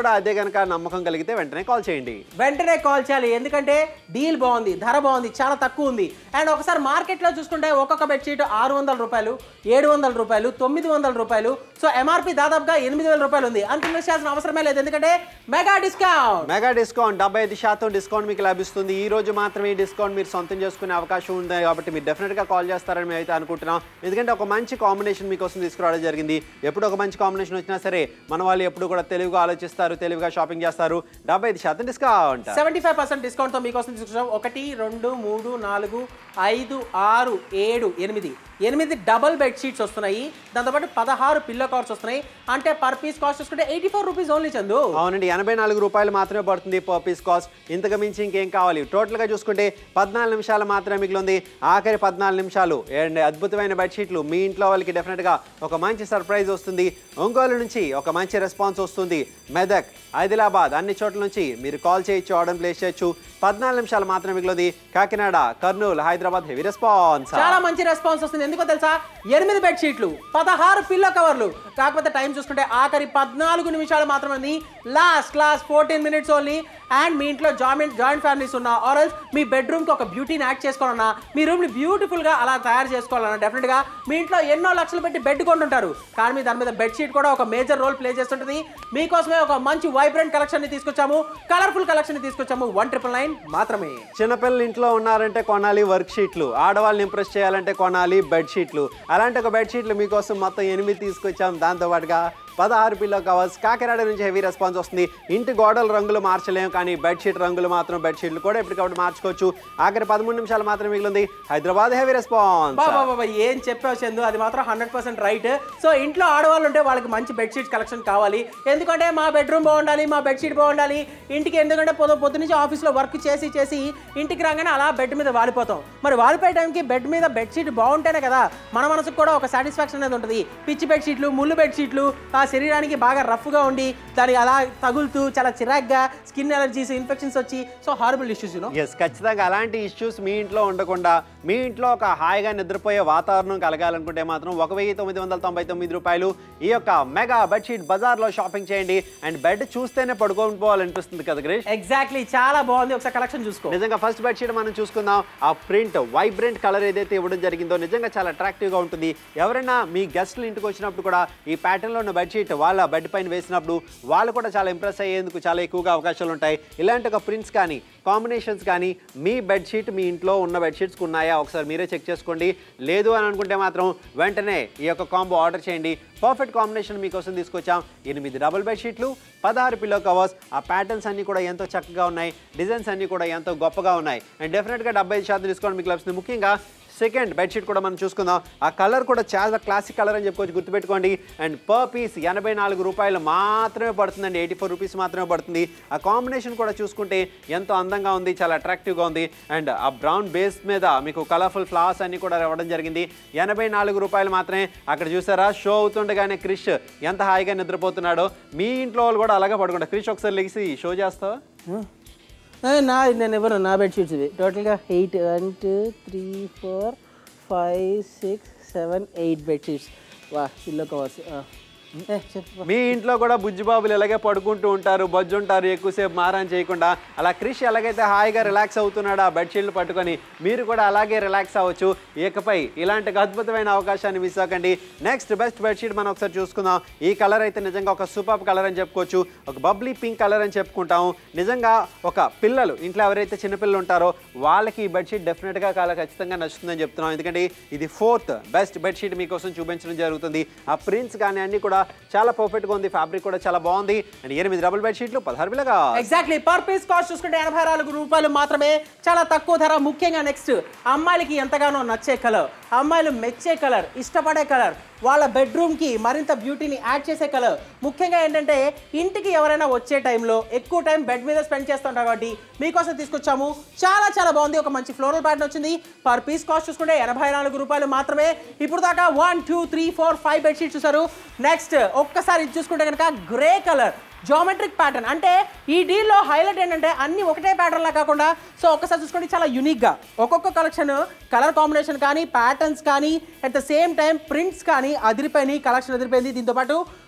కనుక నమ్మకం కలిగితే వెంటనే కాల్ చేయండి వెంటనే కాల్ చేయాలి ఎందుకంటే డీల్ బాగుంది ధర బాగుంది చాలా తక్కువ ఉంది అండ్ ఒకసారి మార్కెట్లో చూసుకుంటే ఒక్కొక్క బెడ్షీట్ ఆరు వందల రూపాయలు ఏడు వందల రూపాయలు తొమ్మిది వందల రూపాయలు సో ఎంఆర్పి దాదాపుగా ఎనిమిది వేల రూపాయలు ఉంది అంత ఇన్వెస్ట్ చేయాల్సిన అవసరమే లేదు ఎందుకంటే మెగా డిస్కౌంట్ మెగా డిస్కౌంట్ డెబ్బై ఐదు శాతం డిస్కౌంట్ మీకు లభిస్తుంది ఈ రోజు మాత్రమే ఈ డిస్కౌంట్ మీరు సొంతం చేసుకునే అవకాశం ఉంది కాబట్టి మీరు డెఫినెట్గా కాల్ చేస్తారని మేము అయితే అనుకుంటున్నాం ఎందుకంటే ఒక మంచి కాంబినేషన్ మీకోసం తీసుకురావడం జరిగింది ఎప్పుడు ఒక మంచి కాంబినేషన్ వచ్చినా సరే మన వాళ్ళు ఎప్పుడు కూడా తెలివిగా ఆలోచిస్తారు తెలివిగా షాపింగ్ చేస్తారు డెబ్బై ఐదు శాతం డిస్కౌంట్ సెవెంటీ ఫైవ్ పర్సెంట్ డిస్కౌంట్తో మీకోసం తీసుకొచ్చాం ఒకటి రెండు మూడు నాలుగు ఐదు ఆరు ఏడు ఎనిమిది ఎనిమిది డబల్ బెడ్షీట్స్ వస్తున్నాయి దాంతోపాటు పదహారు పిల్లో కవర్స్ వస్తున్నాయి అంటే పర్ పీస్ కాస్ట్ చూసుకుంటే eighty four rupees only Chandu అవునండి ఎనభై నాలుగు రూపాయలు మాత్రమే పడుతుంది పర్ పీస్ కాస్ట్ ఇంతకు మించి ఇంకేం కావాలి టోటల్గా చూసుకుంటే పద్నాలుగు నిమిషాలు మాత్రమే మిగిలింది ఆఖరి పద్నాలుగు నిమిషాలు అండ్ అద్భుతమైన బెడ్షీట్లు మీ ఇంట్లో వాళ్ళకి డెఫినెట్గా ఒక మంచి సర్ప్రైజ్ వస్తుంది ఒంగోలు నుంచి ఒక మంచి రెస్పాన్స్ వస్తుంది మెదక్ ఆదిలాబాద్ అన్ని చోట్ల నుంచి మీరు కాల్ చేయొచ్చు ఆర్డర్ ప్లేస్ చేయొచ్చు పద్నాలుగు నిమిషాలు మాత్రమే మిగిలింది కాకినాడ కర్నూలు హైదరాబాద్ హెవీ రెస్పాన్స్ చాలా మంచి రెస్పాన్స్ వస్తుంది ఎందుకో తెలుసా ఎనిమిది బెడ్షీట్లు పదహారు పిల్లో కవర్లు కాకపోతే టైం చూసుకుంటే ఆఖరి పద్నాలుగు నిమిషాలు మాత్రమే ఉంది last last fourteen minutes only and మీ ఇంట్లో జాయింట్ జాయింట్ ఫ్యామిలీస్ ఉన్నా ఆర్ఎల్స్ మీ బెడ్రూమ్కి ఒక బ్యూటీని యాడ్ చేసుకోవాలన్నా మీ రూమ్ని బ్యూటిఫుల్గా అలా తయారు చేసుకోవాలన్నా డెఫినెట్గా మీ ఇంట్లో ఎన్నో లక్షలు పెట్టి బెడ్ కొంటుంటారు కానీ మీ దాని మీద బెడ్షీట్ కూడా ఒక మేజర్ రోల్ ప్లే చేస్తుంటుంది మీకోసమే ఒక మంచి వైబ్రెంట్ కలెక్షన్ని తీసుకొచ్చాము కలర్ఫుల్ కలెక్షన్ తీసుకొచ్చాము వన్ ట్రిపుల్ నైన్ మాత్రమే చిన్నపిల్లలు ఇంట్లో ఉన్నారంటే కొనాలి వర్క్ షీట్లు ఆడవాళ్ళని ఇంప్రెస్ చేయాలంటే కొనాలి బెడ్ షీట్లు అలాంటి ఒక బెడ్ షీట్లు మీకోసం మొత్తం ఎనిమిది తీసుకొచ్చాం దాంతో పాటుగా పదహారు పిల్లో కవర్స్ కాకినాడ నుంచి హెవీ రెస్పాన్స్ వస్తుంది ఇంటి గోడల రంగులు మార్చలేము కానీ బెడ్షీట్ రంగులు మాత్రం బెడ్షీట్లు కూడా ఎప్పటికప్పుడు మార్చుకోవచ్చు ఆఖరి పదమూడు నిమిషాలు మాత్రం మిగిలింది హైదరాబాద్ హెవీ రెస్పాన్స్ బాబా బాబా ఏం చెప్పావు చందు అది మాత్రం హండ్రెడ్ పర్సెంట్ రైట్ సో ఇంట్లో ఆడవాళ్ళు ఉంటే వాళ్ళకి మంచి బెడ్షీట్ కలెక్షన్ కావాలి ఎందుకంటే మా బెడ్రూమ్ బాగుండాలి మా బెడ్షీట్ బాగుండాలి ఇంటికి ఎందుకంటే పొద్దు పొద్దు నుంచి ఆఫీస్లో వర్క్ చేసి చేసి ఇంటికి రాగానే అలా బెడ్ మీద వాలిపోతాం మరి వాలిపోయే టైంకి బెడ్ మీద బెడ్షీట్ బాగుంటేనే కదా మన మనసుకు కూడా ఒక సాటిస్ఫాక్షన్ అనేది ఉంటుంది పిచ్చి బెడ్షీట్లు ముళ్ళు బెడ్షీట్లు ఆ శరీరానికి బాగా రఫ్గా ఉండి దానికి అలా తగులుతూ చాలా చిరాగ్గా స్కిన్ ఎలర్జీస్ ఇన్ఫెక్షన్స్ వచ్చి so horrible issues you know yes ఖచ్చితంగా అలాంటి ఇష్యూస్ మీ ఇంట్లో ఉండకుండా మీ ఇంట్లో ఒక హాయిగా నిద్రపోయే వాతావరణం కలగాలనుకుంటే మాత్రం ఒక వెయ్యి తొమ్మిది వందల తొంభై తొమ్మిది రూపాయలు ఈ యొక్క మెగా బెడ్షీట్ బజార్లో షాపింగ్ చేయండి అండ్ బెడ్ చూస్తేనే పడుకొని పోవాలనిపిస్తుంది కదా గ్రేష్ ఎగ్జాక్ట్లీ చాలా బాగుంది ఒకసారి కలెక్షన్ చూసుకో నిజంగా ఫస్ట్ బెడ్షీట్ మనం చూసుకుందాం ఆ ప్రింట్ వైబ్రెంట్ కలర్ ఏదైతే ఇవ్వడం జరిగిందో నిజంగా చాలా అట్రాక్టివ్గా ఉంటుంది ఎవరైనా మీ గెస్ట్లు ఇంటికి వచ్చినప్పుడు కూడా ఈ ప్యాటర్న్లో ఉన్న బెడ్షీట్ వాళ్ళ బెడ్ పైన వేసినప్పుడు వాళ్ళు కూడా చాలా ఇంప్రెస్ అయ్యేందుకు చాలా ఎక్కువగా అవకాశాలు ఉంటాయి ఇలాంటి ఒక ప్రింట్స్ కానీ కాంబినేషన్స్ కానీ మీ బెడ్షీట్ మీ ఇంట్లో ఉన్న బెడ్షీట్స్కి ఉన్నాయా ఒకసారి మీరే చెక్ చేసుకోండి లేదు అని అనుకుంటే మాత్రం వెంటనే ఈ యొక్క కాంబో ఆర్డర్ చేయండి పర్ఫెక్ట్ కాంబినేషన్ మీకోసం తీసుకొచ్చాం ఎనిమిది డబుల్ బెడ్షీట్లు పదహారు పిల్లో కవర్స్ ఆ ప్యాటర్న్స్ అన్నీ కూడా ఎంతో చక్కగా ఉన్నాయి డిజైన్స్ అన్నీ కూడా ఎంతో గొప్పగా ఉన్నాయి అండ్ డెఫినెట్గా డెబ్బై ఐదు శాతం డిస్కౌంట్ మీకు లభిస్తుంది ముఖ్యంగా సెకండ్ బెడ్షీట్ కూడా మనం చూసుకుందాం ఆ కలర్ కూడా చాలా క్లాసిక్ కలర్ అని చెప్పుకోవచ్చు గుర్తుపెట్టుకోండి అండ్ పర్ పీస్ ఎనభై నాలుగు రూపాయలు మాత్రమే పడుతుందండి ఎయిటీ ఫోర్ రూపీస్ మాత్రమే పడుతుంది ఆ కాంబినేషన్ కూడా చూసుకుంటే ఎంతో అందంగా ఉంది చాలా అట్రాక్టివ్గా ఉంది అండ్ ఆ బ్రౌన్ బేస్ మీద మీకు కలర్ఫుల్ ఫ్లవర్స్ అన్ని కూడా ఇవ్వడం జరిగింది ఎనభై నాలుగు రూపాయలు మాత్రమే అక్కడ చూసారా షో అవుతుండగానే క్రిష్ ఎంత హాయిగా నిద్రపోతున్నాడో మీ ఇంట్లో వాళ్ళు కూడా అలాగే పడుకుంటారు క్రిష్ ఒకసారి లెగిసి షో చేస్తావా నా నేను ఎవరు నా బెడ్షీట్స్ ఇవి టోటల్గా eight one two three four five six seven eight bedsheets వా పిల్లో కవర్స్ చెప్పు మీ ఇంట్లో కూడా బుజ్జిబాబులు ఇలాగే పడుకుంటూ ఉంటారు బొజ్జు ఉంటారు ఎక్కువసేపు మారం చేయకుండా అలా క్రిష్ ఎలాగైతే హాయిగా రిలాక్స్ అవుతున్నాడో ఆ బెడ్షీట్లు పట్టుకొని మీరు కూడా అలాగే రిలాక్స్ అవ్వచ్చు ఇకపై ఇలాంటి అద్భుతమైన అవకాశాన్ని మిస్ అవ్వకండి నెక్స్ట్ బెస్ట్ బెడ్షీట్ మనం ఒకసారి చూసుకుందాం ఈ కలర్ అయితే నిజంగా ఒక సూపర్ కలర్ అని చెప్పుకోవచ్చు ఒక బబ్లీ పింక్ కలర్ అని చెప్పుకుంటాము నిజంగా ఒక పిల్లలు ఇంట్లో ఎవరైతే చిన్నపిల్లలు ఉంటారో వాళ్ళకి ఈ బెడ్షీట్ డెఫినెట్గా చాలా ఖచ్చితంగా నచ్చుతుందని చెప్తున్నాం ఎందుకంటే ఇది ఫోర్త్ బెస్ట్ బెడ్షీట్ మీకోసం చూపించడం జరుగుతుంది ఆ ప్రింట్స్ కానీ అన్ని కూడా చాలా పర్ఫెక్ట్గా ఉంది ఫ్యాబ్రిక్ కూడా చాలా బాగుంది అండ్ ఎనిమిది డబుల్ బెడ్షీట్లు పదహారు వేలుగా ఎగ్జాక్ట్లీ పర్ పీస్ కాస్ట్ చూసుకుంటే ఎనభై నాలుగు రూపాయలు మాత్రమే చాలా తక్కువ ధర ముఖ్యంగా నెక్స్ట్ అమ్మాయిలకి ఎంతగానో నచ్చే కలర్ అమ్మాయిలు మెచ్చే కలర్ ఇష్టపడే కలర్ వాళ్ళ బెడ్రూమ్కి మరింత బ్యూటీని యాడ్ చేసే కలర్ ముఖ్యంగా ఏంటంటే ఇంటికి ఎవరైనా వచ్చే టైంలో ఎక్కువ టైం బెడ్ మీద స్పెండ్ చేస్తుంటారు కాబట్టి మీకోసం తీసుకొచ్చాము చాలా చాలా బాగుంది ఒక మంచి ఫ్లోరల్ ప్యాటర్న్ వచ్చింది పర్ పీస్ కాస్ట్ చూసుకుంటే ఎనభై నాలుగు రూపాయలు మాత్రమే ఇప్పుడు దాకా one two three four five bedsheets చూసారు నెక్స్ట్ ఒక్కసారి ఇది చూసుకుంటే కనుక గ్రే కలర్ జామెట్రిక్ ప్యాటర్న్ అంటే ఈ డీల్లో హైలైట్ ఏంటంటే అన్ని ఒకటే ప్యాటర్న్ లా కాకుండా సో ఒక్కసారి చూసుకోండి చాలా యూనిక్గా ఒక్కొక్క కలెక్షన్ కలర్ కాంబినేషన్ కానీ ప్యాటర్న్స్ కానీ at the same time prints కానీ అదిరిపోయినాయి కలెక్షన్ అదిరిపోయింది దీంతో పాటు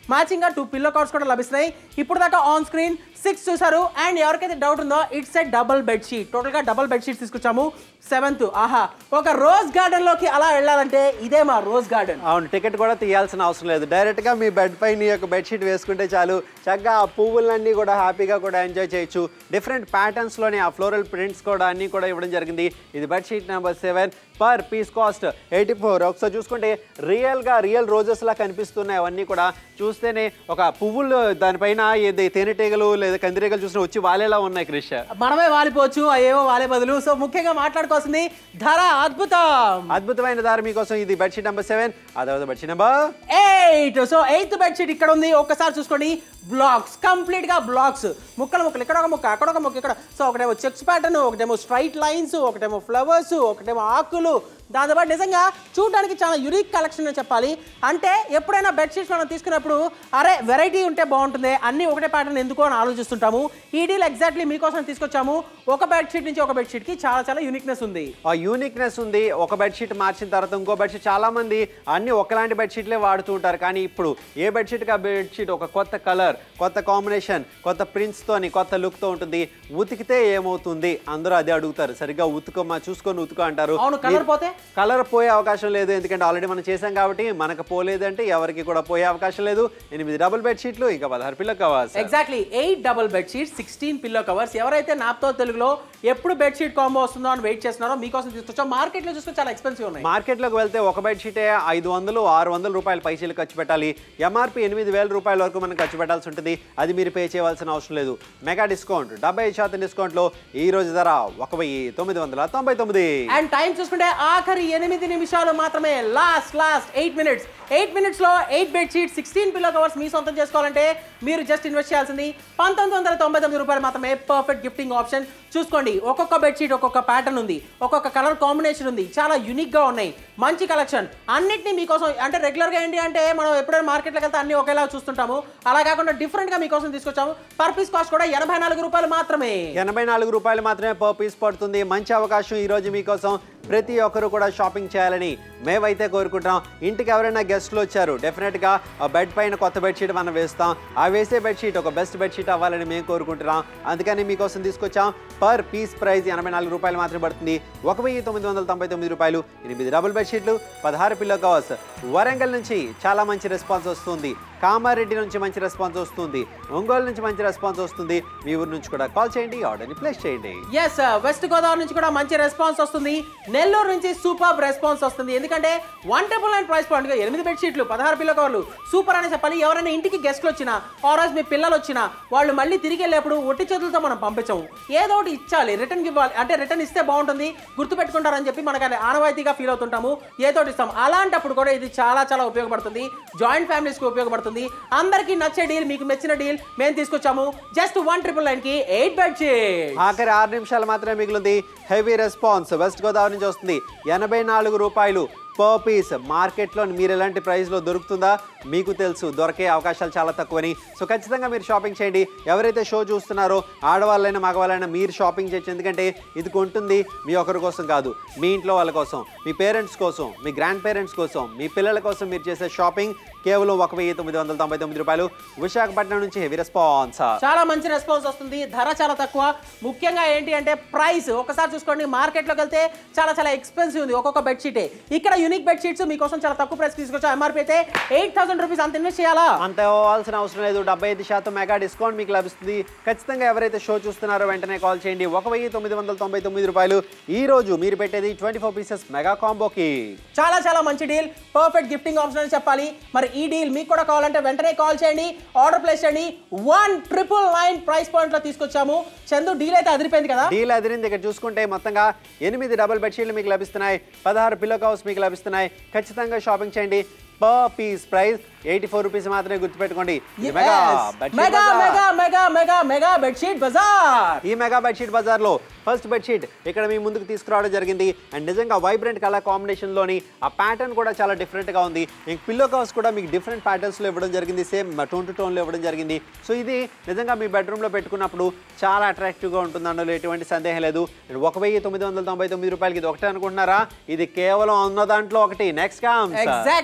మ్యాచింగ్ గా టూ పిల్లో కవర్స్ కూడా లభిస్తున్నాయి ఇప్పుడు దాకా ఆన్ స్క్రీన్ సిక్స్ చూసారు అండ్ ఎవరికైతే డౌట్ ఉందో it's a double bed sheet total గా డబుల్ బెడ్ షీట్స్ తీసుకొచ్చాము సెవెంత్ ఆహా ఒక రోజ్ గార్డెన్ లోకి అలా వెళ్ళాలంటే ఇదే మా రోజ్ గార్డెన్ అవును టికెట్ కూడా తీయాల్సిన అవసరం లేదు డైరెక్ట్గా మీ బెడ్ పైన ఈ యొక్క బెడ్షీట్ వేసుకుంటే చాలు చక్కగా ఆ పువ్వులన్నీ కూడా హ్యాపీగా కూడా ఎంజాయ్ చేయొచ్చు డిఫరెంట్ ప్యాటర్న్స్లోని ఆ ఫ్లోరల్ ప్రింట్స్ కూడా అన్నీ కూడా ఇవ్వడం జరిగింది ఇది bedsheet number seven per piece cost eighty four ఒకసారి చూసుకుంటే రియల్గా రియల్ రోజెస్లా కనిపిస్తున్నాయి అవన్నీ కూడా చూస్తేనే ఒక పువ్వులు దానిపైన ఏది తేనెటీగలు లేదా కందిరీగలు చూసిన వచ్చి వాలేలా ఉన్నాయి క్రిష్ మనమే వాలిపోవచ్చు అయ్యేవో వాలే బదులు సో ముఖ్యంగా మాట్లాడుకోవాల్సింది ధర అద్భుతం అద్భుతమైన దారి మీకోసం ఇది బెడ్షీట్ నెంబర్ సెవెన్ అదే bedsheet number eight so eighth bedsheet ఇక్కడ ఉంది ఒక్కసారి చూసుకోండి బ్లాక్స్ కంప్లీట్ గా బ్లాక్స్ ముక్కలు ముక్కలు ఇక్కడ ఒక ముక్క అక్కడ ఒక ముక్క ఇక్కడ సో ఒకటేమో చెక్స్ ప్యాటర్న్ ఒకటేమో స్ట్రైట్ లైన్స్ ఒకటేమో ఫ్లవర్స్ ఒకటేమో ఆకులు దాంతోపాటు నిజంగా చూడడానికి చాలా యునిక్ కలెక్షన్ అని చెప్పాలి అంటే ఎప్పుడైనా బెడ్షీట్స్ మనం తీసుకున్నప్పుడు అరే వెరైటీ ఉంటే బాగుంటుంది అన్ని ఒకటే ప్యాటర్న్ ఎందుకు అని ఆలోచిస్తుంటాము ఈ డీల్ ఎగ్జాక్ట్లీ మీకోసం తీసుకొచ్చాము ఒక బెడ్షీట్ నుంచి ఒక బెడ్షీట్కి చాలా చాలా యూనిక్నెస్ ఉంది ఆ యూనిక్నెస్ ఉంది ఒక బెడ్షీట్ మార్చిన తర్వాత ఇంకో బెడ్షీట్ చాలా మంది అన్ని ఒకలాంటి బెడ్షీట్లే వాడుతూ ఉంటారు కానీ ఇప్పుడు ఏ బెడ్షీట్కి ఆ బెడ్షీట్ ఒక కొత్త కలర్ కొత్త కాంబినేషన్ కొత్త ప్రింట్స్తోని కొత్త లుక్తో ఉంటుంది ఉతికితే ఏమవుతుంది అందరూ అదే అడుగుతారు సరిగ్గా ఉతుకోమా చూసుకొని ఉతుకో అంటారు అవును కలర్ పోతే కలర్ పోయే అవకాశం లేదు ఎందుకంటే ఆల్రెడీ మనం చేసాం కాబట్టి మనకు పోలేదంటే ఎవరికి కూడా పోయే అవకాశం లేదు ఎనిమిది డబుల్ బెడ్షీట్లు ఇంకా పదహారు పిల్లలు కావాలి exactly eight double bedsheet sixteen pillow covers ఎవరైతే నాప్తో తెలుగులో ఎప్పుడు బెడ్షీట్ కాంబో వస్తుందో అని వెయిట్ చేస్తున్నారో మీకోసం తీసుకొచ్చాం మార్కెట్లో చూస్తే చాలా ఎక్స్పెన్సివ్ ఉన్నాయి మార్కెట్లోకి వెళ్తే ఒక బెడ్షీటే ఐదు వందలు ఆరు వందల రూపాయలు పైసలు ఖర్చు పెట్టాలి ఎంఆర్పి ఎనిమిది వేల రూపాయల వరకు మనం ఖర్చు పెట్టాల్సి ఉంటుంది అది మీరు పే చేయవలసిన అవసరం లేదు మెగా డిస్కౌంట్ డెబ్బై శాతం డిస్కౌంట్లో ఈ రోజు ధర ఒక వెయ్యి తొమ్మిది వందల తొంభై తొమ్మిది అండ్ టైం చూసుకుంటే ఆఖరి ఎనిమిది నిమిషాలు మాత్రమే last last eight minutes eight minutes లో eight bedsheet sixteen pillow covers మీ సొంతం చేసుకోవాలంటే మీరు జస్ట్ ఇన్వెస్ట్ చేయాల్సింది పంతొమ్మిది వందల తొంభై తొమ్మిది రూపాయలు మాత్రమే పర్ఫెక్ట్ గిఫ్టింగ్ ఆప్షన్ చూసుకోండి ఒక్కొక్క బెడ్షీట్ ఒక్కొక్క ప్యాటర్న్ ఉంది ఒక్కొక్క కలర్ కాంబినేషన్ ఉంది చాలా యూనిక్ గా ఉన్నాయి మంచి కలెక్షన్ అన్నిటినీ మీకోసం అంటే రెగ్యులర్ గా ఏంటి అంటే మనం ఎప్పుడైనా మార్కెట్లోకి వెళ్తే అన్ని ఒకేలా చూస్తుంటాము అలా కాకుండా డిఫరెంట్ గా మీకోసం తీసుకొచ్చాము పర్ పీస్ కాస్ట్ కూడా ఎనభై నాలుగు రూపాయలు మాత్రమే ఎనభై నాలుగు రూపాయలు మాత్రమే పర్ పీస్ పడుతుంది మంచి అవకాశం ఈ రోజు మీకోసం ప్రతి ఒక్కరు కూడా షాపింగ్ చేయాలని మేమైతే కోరుకుంటాం ఇంటికి ఎవరైనా గెస్ట్లు వచ్చారు డెఫినెట్గా ఆ బెడ్ పైన కొత్త బెడ్షీట్ మనం వేస్తాం ఆ వేసే బెడ్షీట్ ఒక బెస్ట్ బెడ్షీట్ అవ్వాలని మేము కోరుకుంటున్నాం అందుకని మీకోసం తీసుకొచ్చాం పర్ పీస్ ప్రైస్ ఎనభై నాలుగు రూపాయలు మాత్రమే పడుతుంది ఒక వెయ్యి తొమ్మిది వందల తొంభై తొమ్మిది రూపాయలు ఎనిమిది డబుల్ బెడ్షీట్లు పదహారు పిల్లో కవర్స్ వరంగల్ నుంచి చాలా మంచి రెస్పాన్స్ వస్తుంది కామారెడ్డి నుంచి మంచి రెస్పాన్స్ వస్తుంది ఒంగోలు నుంచి మంచి రెస్పాన్స్ వస్తుంది మీ ఊరు నుంచి కూడా కాల్ చేయండి ఆర్డర్ని ప్లేస్ చేయండి ఎస్ వెస్ట్ గోదావరి నుంచి కూడా మంచి రెస్పాన్స్ వస్తుంది నెల్లూరు నుంచి సూపర్ రెస్పాన్స్ వస్తుంది ఎందుకంటే one double nine price point ఎనిమిది బెడ్షీట్లు పదహారు పిల్ల కవర్లు సూపర్ అని చెప్పాలి ఎవరైనా ఇంటికి గెస్ట్లు వచ్చినా ఆర్ఎస్ మీ పిల్లలు వచ్చినా వాళ్ళు మళ్ళీ తిరిగి వెళ్ళేప్పుడు ఒట్టి చేతులతో మనం పంపించము ఏదో ఒకటి ఇచ్చాలి రిటర్న్ ఇవ్వాలి అంటే రిటర్న్ ఇస్తే బాగుంటుంది గుర్తుపెట్టుకుంటారని చెప్పి మనకు అది ఆనవాయితీగా ఫీల్ అవుతుంటాము ఏదో ఒకటి ఇస్తాం అలాంటప్పుడు కూడా ఇది చాలా చాలా ఉపయోగపడుతుంది జాయింట్ ఫ్యామిలీస్కి ఉపయోగపడుతుంది అందరికీ నచ్చే డీల్ మీకు నచ్చిన డీల్ మేము తీసుకొచ్చాము జస్ట్ వన్ ట్రిపుల్ నైన్ కి ఎయిట్ బెడ్షీట్ ఆఖరి ఆరు నిమిషాలు మాత్రమే మిగిలింది హెవీ రెస్పాన్స్ వెస్ట్ గోదావరి నుంచి వస్తుంది ఎనభై నాలుగు రూపాయలు పర్ పీస్ మార్కెట్లో మీరు ఎలాంటి ప్రైస్లో దొరుకుతుందా మీకు తెలుసు దొరికే అవకాశాలు చాలా తక్కువని సో ఖచ్చితంగా మీరు షాపింగ్ చేయండి ఎవరైతే షో చూస్తున్నారో ఆడవాళ్ళైనా మగవాళ్ళైనా మీరు షాపింగ్ చేయొచ్చు ఎందుకంటే ఇది కొంటుంది మీ ఒకరి కోసం కాదు మీ ఇంట్లో వాళ్ళ కోసం మీ పేరెంట్స్ కోసం మీ గ్రాండ్ పేరెంట్స్ కోసం మీ పిల్లల కోసం మీరు చేసే షాపింగ్ కేవలం ఒక వెయ్యి తొమ్మిది వందల తొంభై తొమ్మిది రూపాయలు విశాఖపట్నం నుంచి హెవీ రెస్పాన్స్ చాలా మంచి రెస్పాన్స్ వస్తుంది ధర చాలా తక్కువ ముఖ్యంగా ఏంటి అంటే ప్రైస్ ఒకసారి చూసుకోండి మార్కెట్లోకి వెళ్తే చాలా చాలా ఎక్స్పెన్సివ్ ఉంది ఒక్కొక్క బెడ్షీటే ఇక్కడ యూనిక్ బెడ్షీట్స్ మీకోసం చాలా తక్కువ ప్రైస్ తీసుకొచ్చా ఎంఆర్పీ అయితే ఎయిట్ థౌసండ్ రూపీస్ అంత ఇన్వెస్ట్ చేయాలా అంత ఇవ్వాల్సిన అవసరం లేదు డెబ్బై ఐదు శాతం మెగా డిస్కౌంట్ మీకు లభిస్తుంది ఖచ్చితంగా ఎవరైతే షో చూస్తున్నారో వెంటనే కాల్ చేయండి ఒక వెయ్యి తొమ్మిది వందల తొంభై తొమ్మిది రూపాయలు ఈ రోజు మీరు పెట్టేది ట్వంటీ ఫోర్ పీసెస్ మెగా కాంబోకి చాలా చాలా మంచి డీల్ పర్ఫెక్ట్ గిఫ్టింగ్ ఆప్షన్ అని చెప్పాలి మరి ఈ డీల్ మీకు కూడా కావాలంటే వెంటనే కాల్ చేయండి ఆర్డర్ ప్లేస్ చేయండి one triple nine price point లో తీసుకొచ్చాము చందు డీల్ అయితే అదిరిపోయింది కదా డీల్ అదిరింది ఇక్కడ చూసుకుంటే మొత్తంగా ఎనిమిది డబుల్ బెడ్షీట్లు మీకు లభిస్తున్నాయి పదహారు పిల్లో కవర్స్ మీకు లభిస్తున్నాయి ఖచ్చితంగా షాపింగ్ చేయండి per piece price eighty four rupees మాత్రమే గుర్తుపెట్టుకోండి ఇది mega bedsheet mega bazaar. Mega mega mega mega bedsheet bazaar ఈ మెగా బెడ్షీట్ బజార్లో ఫస్ట్ బెడ్షీట్ ఇక్కడ మీ ముందుకు తీసుకురావడం జరిగింది అండ్ నిజంగా వైబ్రెంట్ కలర్ కాంబినేషన్లోని ఆ ప్యాటర్న్ కూడా చాలా డిఫరెంట్గా ఉంది ఇంక పిల్లో కవర్స్ కూడా మీకు డిఫరెంట్ ప్యాటర్న్స్లో ఇవ్వడం జరిగింది సేమ్ టోన్ టు టోన్లో ఇవ్వడం జరిగింది సో ఇది నిజంగా మీ బెడ్రూమ్లో పెట్టుకున్నప్పుడు చాలా అట్రాక్టివ్గా ఉంటుంది అందులో ఎటువంటి సందేహం లేదు అండ్ ఒక వెయ్యి తొమ్మిది వందల తొంభై తొమ్మిది రూపాయలకి ఇది ఒకటే అనుకుంటున్నారా ఇది కేవలం ఉన్న దాంట్లో ఒకటి next come exactly so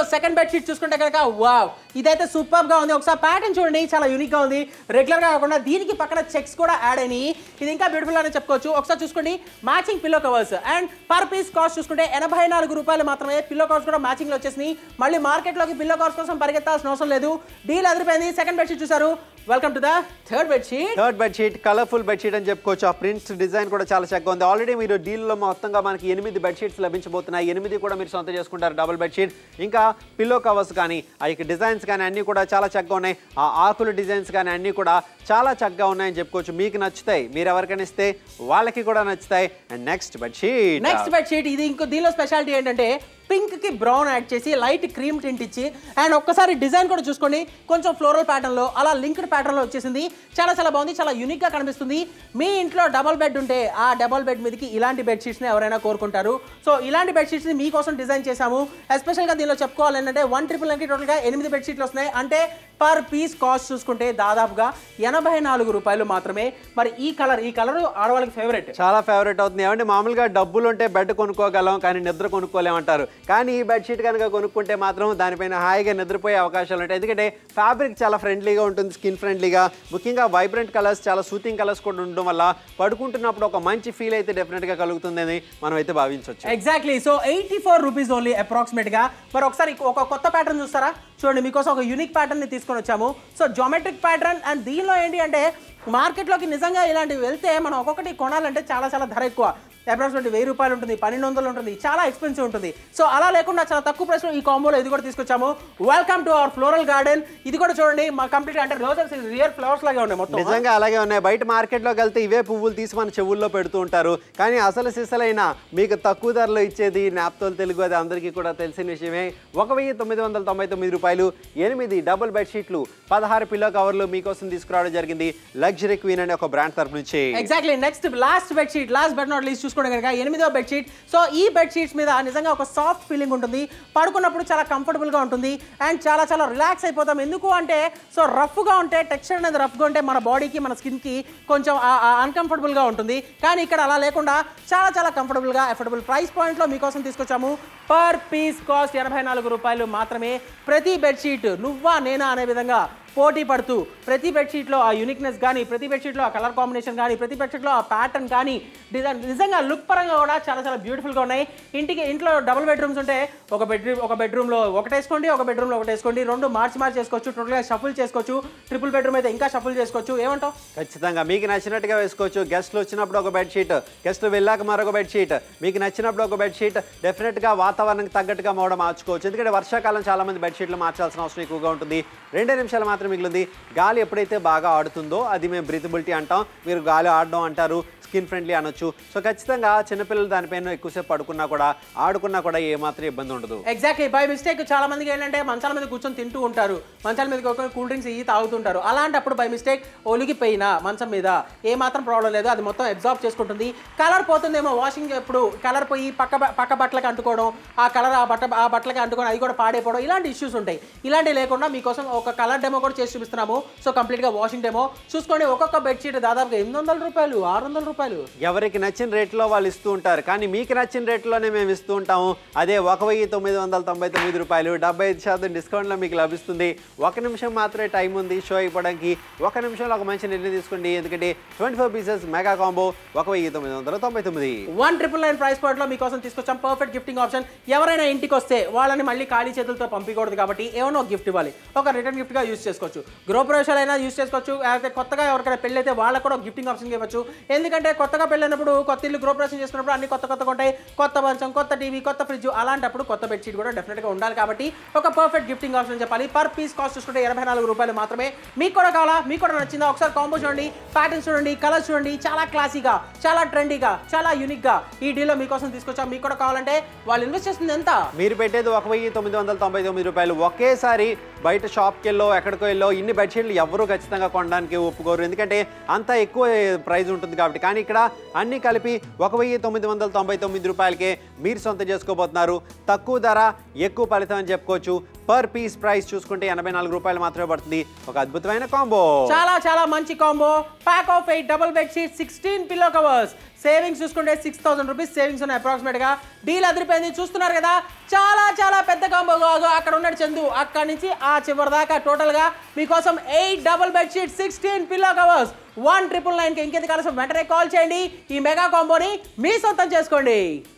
second bed sheet చూసుకుంటే కనుక వావ్ ఇదైతే సూపర్ గా ఉంది ఒకసారి ప్యాటర్న్ చూడండి చాలా యూనిక్ గా ఉంది రెగ్యులర్ గా కాకుండా దీనికి పక్కన చెక్స్ కూడా యాడ్ అయినాయి ఇది ఇంకా బ్యూటిఫుల్ అని చెప్పుకోవచ్చు ఒకసారి చూసుకోండి matching pillow covers and per piece cost చూసుకుంటే ఎనభై నాలుగు రూపాయలు మాత్రమే పిల్లో కవర్స్ కూడా మ్యాచింగ్ లో వచ్చేసినాయి మళ్ళీ మార్కెట్ లోకి పిల్లో కవర్స్ కోసం పరిగెత్తాల్సిన అవసరం లేదు డీల్ అదిరిపోయింది సెకండ్ బెడ్ షీట్ చూసారు welcome to the third bed sheet third bedsheet colourful bedsheet అని చెప్పుకోవచ్చు ఆ ప్రింట్స్ డిజైన్ కూడా చాలా చక్కగా ఉంది ఆల్రెడీ మీరు డీల్లో మొత్తంగా మనకి ఎనిమిది బెడ్షీట్స్ లభించబోతున్నాయి ఎనిమిది కూడా మీరు సొంత చేసుకుంటారు డబుల్ బెడ్షీట్ ఇంకా పిల్లో కవర్స్ కానీ ఆ యొక్క డిజైన్స్ కానీ అన్నీ కూడా చాలా చక్కగా ఉన్నాయి ఆ ఆకుల డిజైన్స్ కానీ అన్నీ కూడా చాలా చక్కగా ఉన్నాయని చెప్పుకోవచ్చు మీకు నచ్చుతాయి మీరు ఎవరికైనా ఇస్తే వాళ్ళకి కూడా నచ్చుతాయి and next bedsheet next bed sheet ఇది ఇంకో దీనిలో స్పెషాలిటీ ఏంటంటే పింక్ కి బ్రౌన్ యాడ్ చేసి లైట్ క్రీమ్ టింట్ ఇచ్చి అండ్ ఒక్కసారి డిజైన్ కూడా చూసుకోండి కొంచెం ఫ్లోరల్ ప్యాటర్న్ లో అలా లింక్డ్ ప్యాటర్న్ లో వచ్చేసింది చాలా చాలా బాగుంది చాలా యూనిక్ గా కనిపిస్తుంది మీ ఇంట్లో డబల్ బెడ్ ఉంటే ఆ డబల్ బెడ్ మీదకి ఇలాంటి బెడ్ షీట్స్ ని ఎవరైనా కోరుకుంటారు సో ఇలాంటి బెడ్ షీట్స్ ని మీకోసం డిజైన్ చేశాము ఎస్పెషల్ గా దీనిలో చెప్పుకోవాలి ఏంటంటే వన్ ట్రిపుల్ నైన్కి టోటల్ గా ఎనిమిది బెడ్ షీట్లు వస్తున్నాయి అంటే పర్ పీస్ కాస్ట్ చూసుకుంటే దాదాపుగా ఎనభై నాలుగు రూపాయలు మాత్రమే మరి ఈ కలర్ ఈ కలర్ ఆడవాళ్ళకి ఫేవరెట్ చాలా ఫేవరెట్ అవుతుంది ఏమంటే మామూలుగా డబ్బులు ఉంటే బెడ్ కొనుక్కోగలం కానీ నిద్ర కొనుక్కోలేమంటారు కానీ ఈ బెడ్షీట్ కనుక కొనుక్కుంటే మాత్రం దానిపైన హాయిగా నిద్రపోయే అవకాశాలు ఉంటాయి ఎందుకంటే ఫ్యాబ్రిక్ చాలా ఫ్రెండ్లీగా ఉంటుంది స్కిన్ ఫ్రెండ్లీగా ముఖ్యంగా వైబ్రెంట్ కలర్స్ చాలా సూతింగ్ కలర్స్ కూడా ఉండడం వల్ల పడుకుంటున్నప్పుడు ఒక మంచి ఫీల్ అయితే డెఫినెట్గా కలుగుతుందని మనం అయితే భావించవచ్చు exactly so eighty four rupees only approximate గా మరి ఒకసారి ఒక కొత్త ప్యాటర్న్ చూస్తారా చూడండి మీకోసం ఒక యూనిక్ ప్యాటర్న్ ని తీసుకొని వచ్చాము సో జోమెట్రిక్ ప్యాటర్న్ అండ్ దీనిలో ఏంటి అంటే మార్కెట్లోకి నిజంగా ఇలాంటివి వెళ్తే మనం ఒక్కొక్కటి కొనాలంటే చాలా చాలా ధర ఎక్కువ అప్రాక్సిమేట్ వెయ్యి రూపాయలు ఉంటుంది పన్నెండు వందలు ఉంటుంది చాలా ఎక్స్పెన్సివ్ ఉంటుంది సో అలా లేకుండా చాలా తక్కువ ప్రైస్లో ఈ కాంబోలో ఇది కూడా తీసుకొచ్చాము welcome to our floral garden ఇది కూడా చూడండి మా కంప్లీట్ అంటే రోజెస్ రియల్ ఫ్లవర్స్ లాగే ఉన్నాయి మొత్తం నిజంగా అలాగే ఉన్నాయి బయట మార్కెట్లోకి వెళ్తే ఇవే పువ్వులు తీసి మన చెవుల్లో పెడుతూ ఉంటారు కానీ అసలు సిసలైన మీకు తక్కువ ధరలో ఇచ్చేది నాప్తోల్ తెలుగు అది అందరికీ కూడా తెలిసిన విషయమే ఒక వెయ్యి తొమ్మిది వందల తొంభై తొమ్మిది రూపాయలు ఎనిమిది డబుల్ బెడ్షీట్లు పదహారు పిల్లో కవర్లు మీకోసం తీసుకురావడం జరిగింది లగ్జరీ క్వీన్ అనే ఒక బ్రాండ్ తరపు నుంచి exactly next last bed sheet last bed not least చూసుకోండి కనుక ఎనిమిదో బెడ్ షీట్ సో ఈ బెడ్ షీట్స్ మీద నిజంగా ఒక సాఫ్ట్ ఫీలింగ్ ఉంటుంది పడుకున్నప్పుడు చాలా comfortable గా ఉంటుంది అండ్ చాలా చాలా రిలాక్స్ అయిపోతాం ఎందుకు అంటే సో రఫ్గా ఉంటే టెక్స్చర్ అనేది రఫ్గా ఉంటే మన బాడీకి మన స్కిన్కి కొంచెం అన్కంఫర్టబుల్గా ఉంటుంది కానీ ఇక్కడ అలా లేకుండా చాలా చాలా కంఫర్టబుల్గా అఫోర్డబుల్ ప్రైస్ పాయింట్లో మీకోసం తీసుకొచ్చాము పర్ పీస్ కాస్ట్ ఎనభై నాలుగు రూపాయలు మాత్రమే ప్రతి బెడ్షీట్ నువ్వా నేనా అనే విధంగా పోటీ పడుతూ ప్రతి బెడ్షీట్లో ఆ యూనిక్నెస్ కానీ ప్రతి బెడ్షీట్లో ఆ కలర్ కాంబినేషన్ కానీ ప్రతి బెడ్షీట్లో ఆ ప్యాటర్న్ కానీ డిజైన్ నిజంగా లుక్ పరంగా కూడా చాలా చాలా బ్యూటిఫుల్గా ఉన్నాయి ఇంటికి ఇంట్లో డబుల్ బెడ్రూమ్స్ ఉంటే ఒక బెడ్రూమ్ ఒక బెడ్రూమ్లో ఒకటేసుకోండి ఒక బెడ్రూమ్లో ఒకటేసుకోండి రెండు మార్చి మార్చి చేసుకోవచ్చు టోటల్గా షఫుల్ చేసుకోవచ్చు ట్రిపుల్ బెడ్రూమ్ అయితే ఇంకా షఫుల్ చేసుకోవచ్చు ఏమంటావు ఖచ్చితంగా మీకు నచ్చినట్టుగా వేసుకోవచ్చు గెస్ట్లు వచ్చినప్పుడు ఒక బెడ్షీట్ గెస్ట్లు వెళ్ళాక మరొక బెడ్షీట్ మీకు నచ్చినప్పుడు ఒక బెడ్షీట్ డెఫినెట్గా వాతావరణానికి తగ్గట్టుగా మోడ మార్చుకోవచ్చు ఎందుకంటే వర్షాకాలం చాలా మంది బెడ్షీట్లు మార్చాల్సిన అవసరం ఎక్కువగా ఉంటుంది రెండే నిమిషాలు మాత్రం మిగిలింది గాలి ఎప్పుడైతే బాగా ఆడుతుందో అది మేము బ్రీతబిలిటీ అంటాం మీరు గాలి ఆడడం అంటారు స్కిన్ ఫ్రెండ్లీ అనొచ్చు సో ఖచ్చితంగా చిన్నపిల్లలు దానిపైన ఎక్కువసేపు పడుకున్నా కూడా ఆడుకున్నా కూడా ఏమాత్రం ఇబ్బంది ఉండదు ఎగ్జాక్ట్లీ బై మిస్టేక్ చాలా మందికి ఏంటంటే మంచాల మీద కూర్చొని తింటూ ఉంటారు మంచాల మీద కూర్చొని కూల్ డ్రింక్స్ ఇవి తాగుతుంటారు అలాంటప్పుడు బై మిస్టేక్ ఒలిగిపోయినా మంచం మీద ఏ మాత్రం ప్రాబ్లం లేదు అది మొత్తం అబ్జార్బ్ చేసుకుంటుంది కలర్ పోతుందేమో వాషింగ్ ఎప్పుడు కలర్ పోయి పక్క బ- పక్క బట్టలకు అంటుకోవడం ఆ కలర్ ఆ బట్ట ఆ బట్టలకి అంటుకోవడం అది కూడా పాడైపోవడం ఇలాంటి ఇష్యూస్ ఉంటాయి ఇలాంటివి లేకుండా మీకోసం ఒక కలర్ డెమో కూడా చేసి చూపిస్తున్నాము సో కంప్లీట్గా వాషింగ్ డెమో చూసుకోండి ఒక్కొక్క బెడ్షీట్ దాదాపుగా ఎనిమిది వందల రూపాయలు ఆరు వందల రూపాయలు ఎవరికి నచ్చిన రేట్లో వాళ్ళు ఇస్తూ ఉంటారు కానీ మీకు నచ్చిన రేట్లోనే మేము ఇస్తూ ఉంటాము అదే ఒక వెయ్యి తొమ్మిది వందల తొంభై తొమ్మిది రూపాయలు డెబ్బై ఐదు శాతం డిస్కౌంట్లో మీకు లభిస్తుంది ఒక నిమిషం మాత్రమే టైం ఉంది షో అయిపోవడానికి ఒక నిమిషంలో ఒక మంచి నిర్ణయం తీసుకోండి ఎందుకంటే twenty four pieces mega combo ఒక వెయ్యి తొమ్మిది వందల తొంభై తొమ్మిది one triple nine price point లో మీకోసం తీసుకొచ్చాం పర్ఫెక్ట్ గిఫ్టింగ్ ఆప్షన్ ఎవరైనా ఇంటికి వస్తే వాళ్ళని మళ్ళీ ఖాళీ చేతులతో పంపించకూడదు కాబట్టి ఏమైనా ఒక గిఫ్ట్ ఇవ్వాలి ఒక రిటర్న్ గిఫ్ట్ గా యూస్ చేసుకోవచ్చు గృహప్రవేశాలైనా యూస్ చేసుకోవచ్చు లేకపోతే కొత్తగా ఎవరికైనా పెళ్ళి అయితే వాళ్ళకు కూడా ఒక గిఫ్టింగ్ ఆప్షన్ ఇవ్వచ్చు ఎందుకంటే కొత్తగా పెళ్ళినప్పుడు కొత్త ఇల్లు గృహప్రవేశం చేసుకున్నప్పుడు అన్ని కొత్త కొత్తగా ఉంటాయి కొత్త మంచం కొత్త టీవీ కొత్త ఫ్రిడ్జ్ అలాంటప్పుడు కొత్త బెడ్షీట్ కూడా డెఫినెట్ గా ఉండాలి కాబట్టి ఒక పర్ఫెక్ట్ గిఫ్టింగ్ ఆప్షన్ చెప్పాలి పర్ పీస్ కాస్ట్ చూసుకుంటే ఇరవై నాలుగు రూపాయలు మాత్రమే మీకు కూడా కావాలా మీకు కూడా నచ్చిందా ఒకసారి కాంబో చూడండి ప్యాటర్న్స్ చూడండి కలర్స్ చూడండి చాలా క్లాసీగా చాలా ట్రెండీగా చాలా యూనిక్ గా ఈ డీలో మీకోసం తీసుకొచ్చాం మీకు కూడా కావాలంటే వాళ్ళు ఇన్వెస్ట్ చేస్తుంది ఎంత మీరు పెట్టేది ఒక వెయ్యి తొమ్మిది వందల తొంభై తొమ్మిది రూపాయలు ఒకేసారి బయట షాప్కి వెళ్ళో ఎక్కడికో వెళ్ళో ఇన్ని బెడ్షీట్లు ఎవరూ ఖచ్చితంగా కొనడానికి ఒప్పుకోరు ఎందుకంటే అంత ఎక్కువ ప్రైస్ ఉంటుంది కాబట్టి కానీ ఇక్కడ అన్ని కలిపి ఒక వెయ్యి తొమ్మిది వందల తొంభై తొమ్మిది రూపాయలకే మీరు సొంత చేసుకోబోతున్నారు తక్కువ ధర ఎక్కువ ఫలితం అని చెప్పుకోవచ్చు పర్ పీస్ ప్రైస్ చూసుకుంటే ఎనభై నాలుగు రూపాయలు మాత్రమే పడుతుంది ఒక అద్భుతమైన కాంబో చాలా చాలా మంచి combo pack of eight double bed sheet sixteen pillow covers savings చూసుకుంటే సిక్స్ థౌసండ్ రూపీస్ సేవింగ్స్ ఉన్నాయి అప్రాక్సిమేట్ గా డీల్ అదిరిపోయింది చూస్తున్నారు కదా చాలా చాలా పెద్ద కాంబో కాదు అక్కడ ఉన్నాడు చందు అక్కడ నుంచి ఆ చివరి దాకా టోటల్ గా మీకోసం eight double bed sheet sixteen pillow covers one triple nine కి ఇంకెందుకు కలిసి వెంటనే కాల్ చేయండి ఈ మెగా కాంబోని మీ సొంతం చేసుకోండి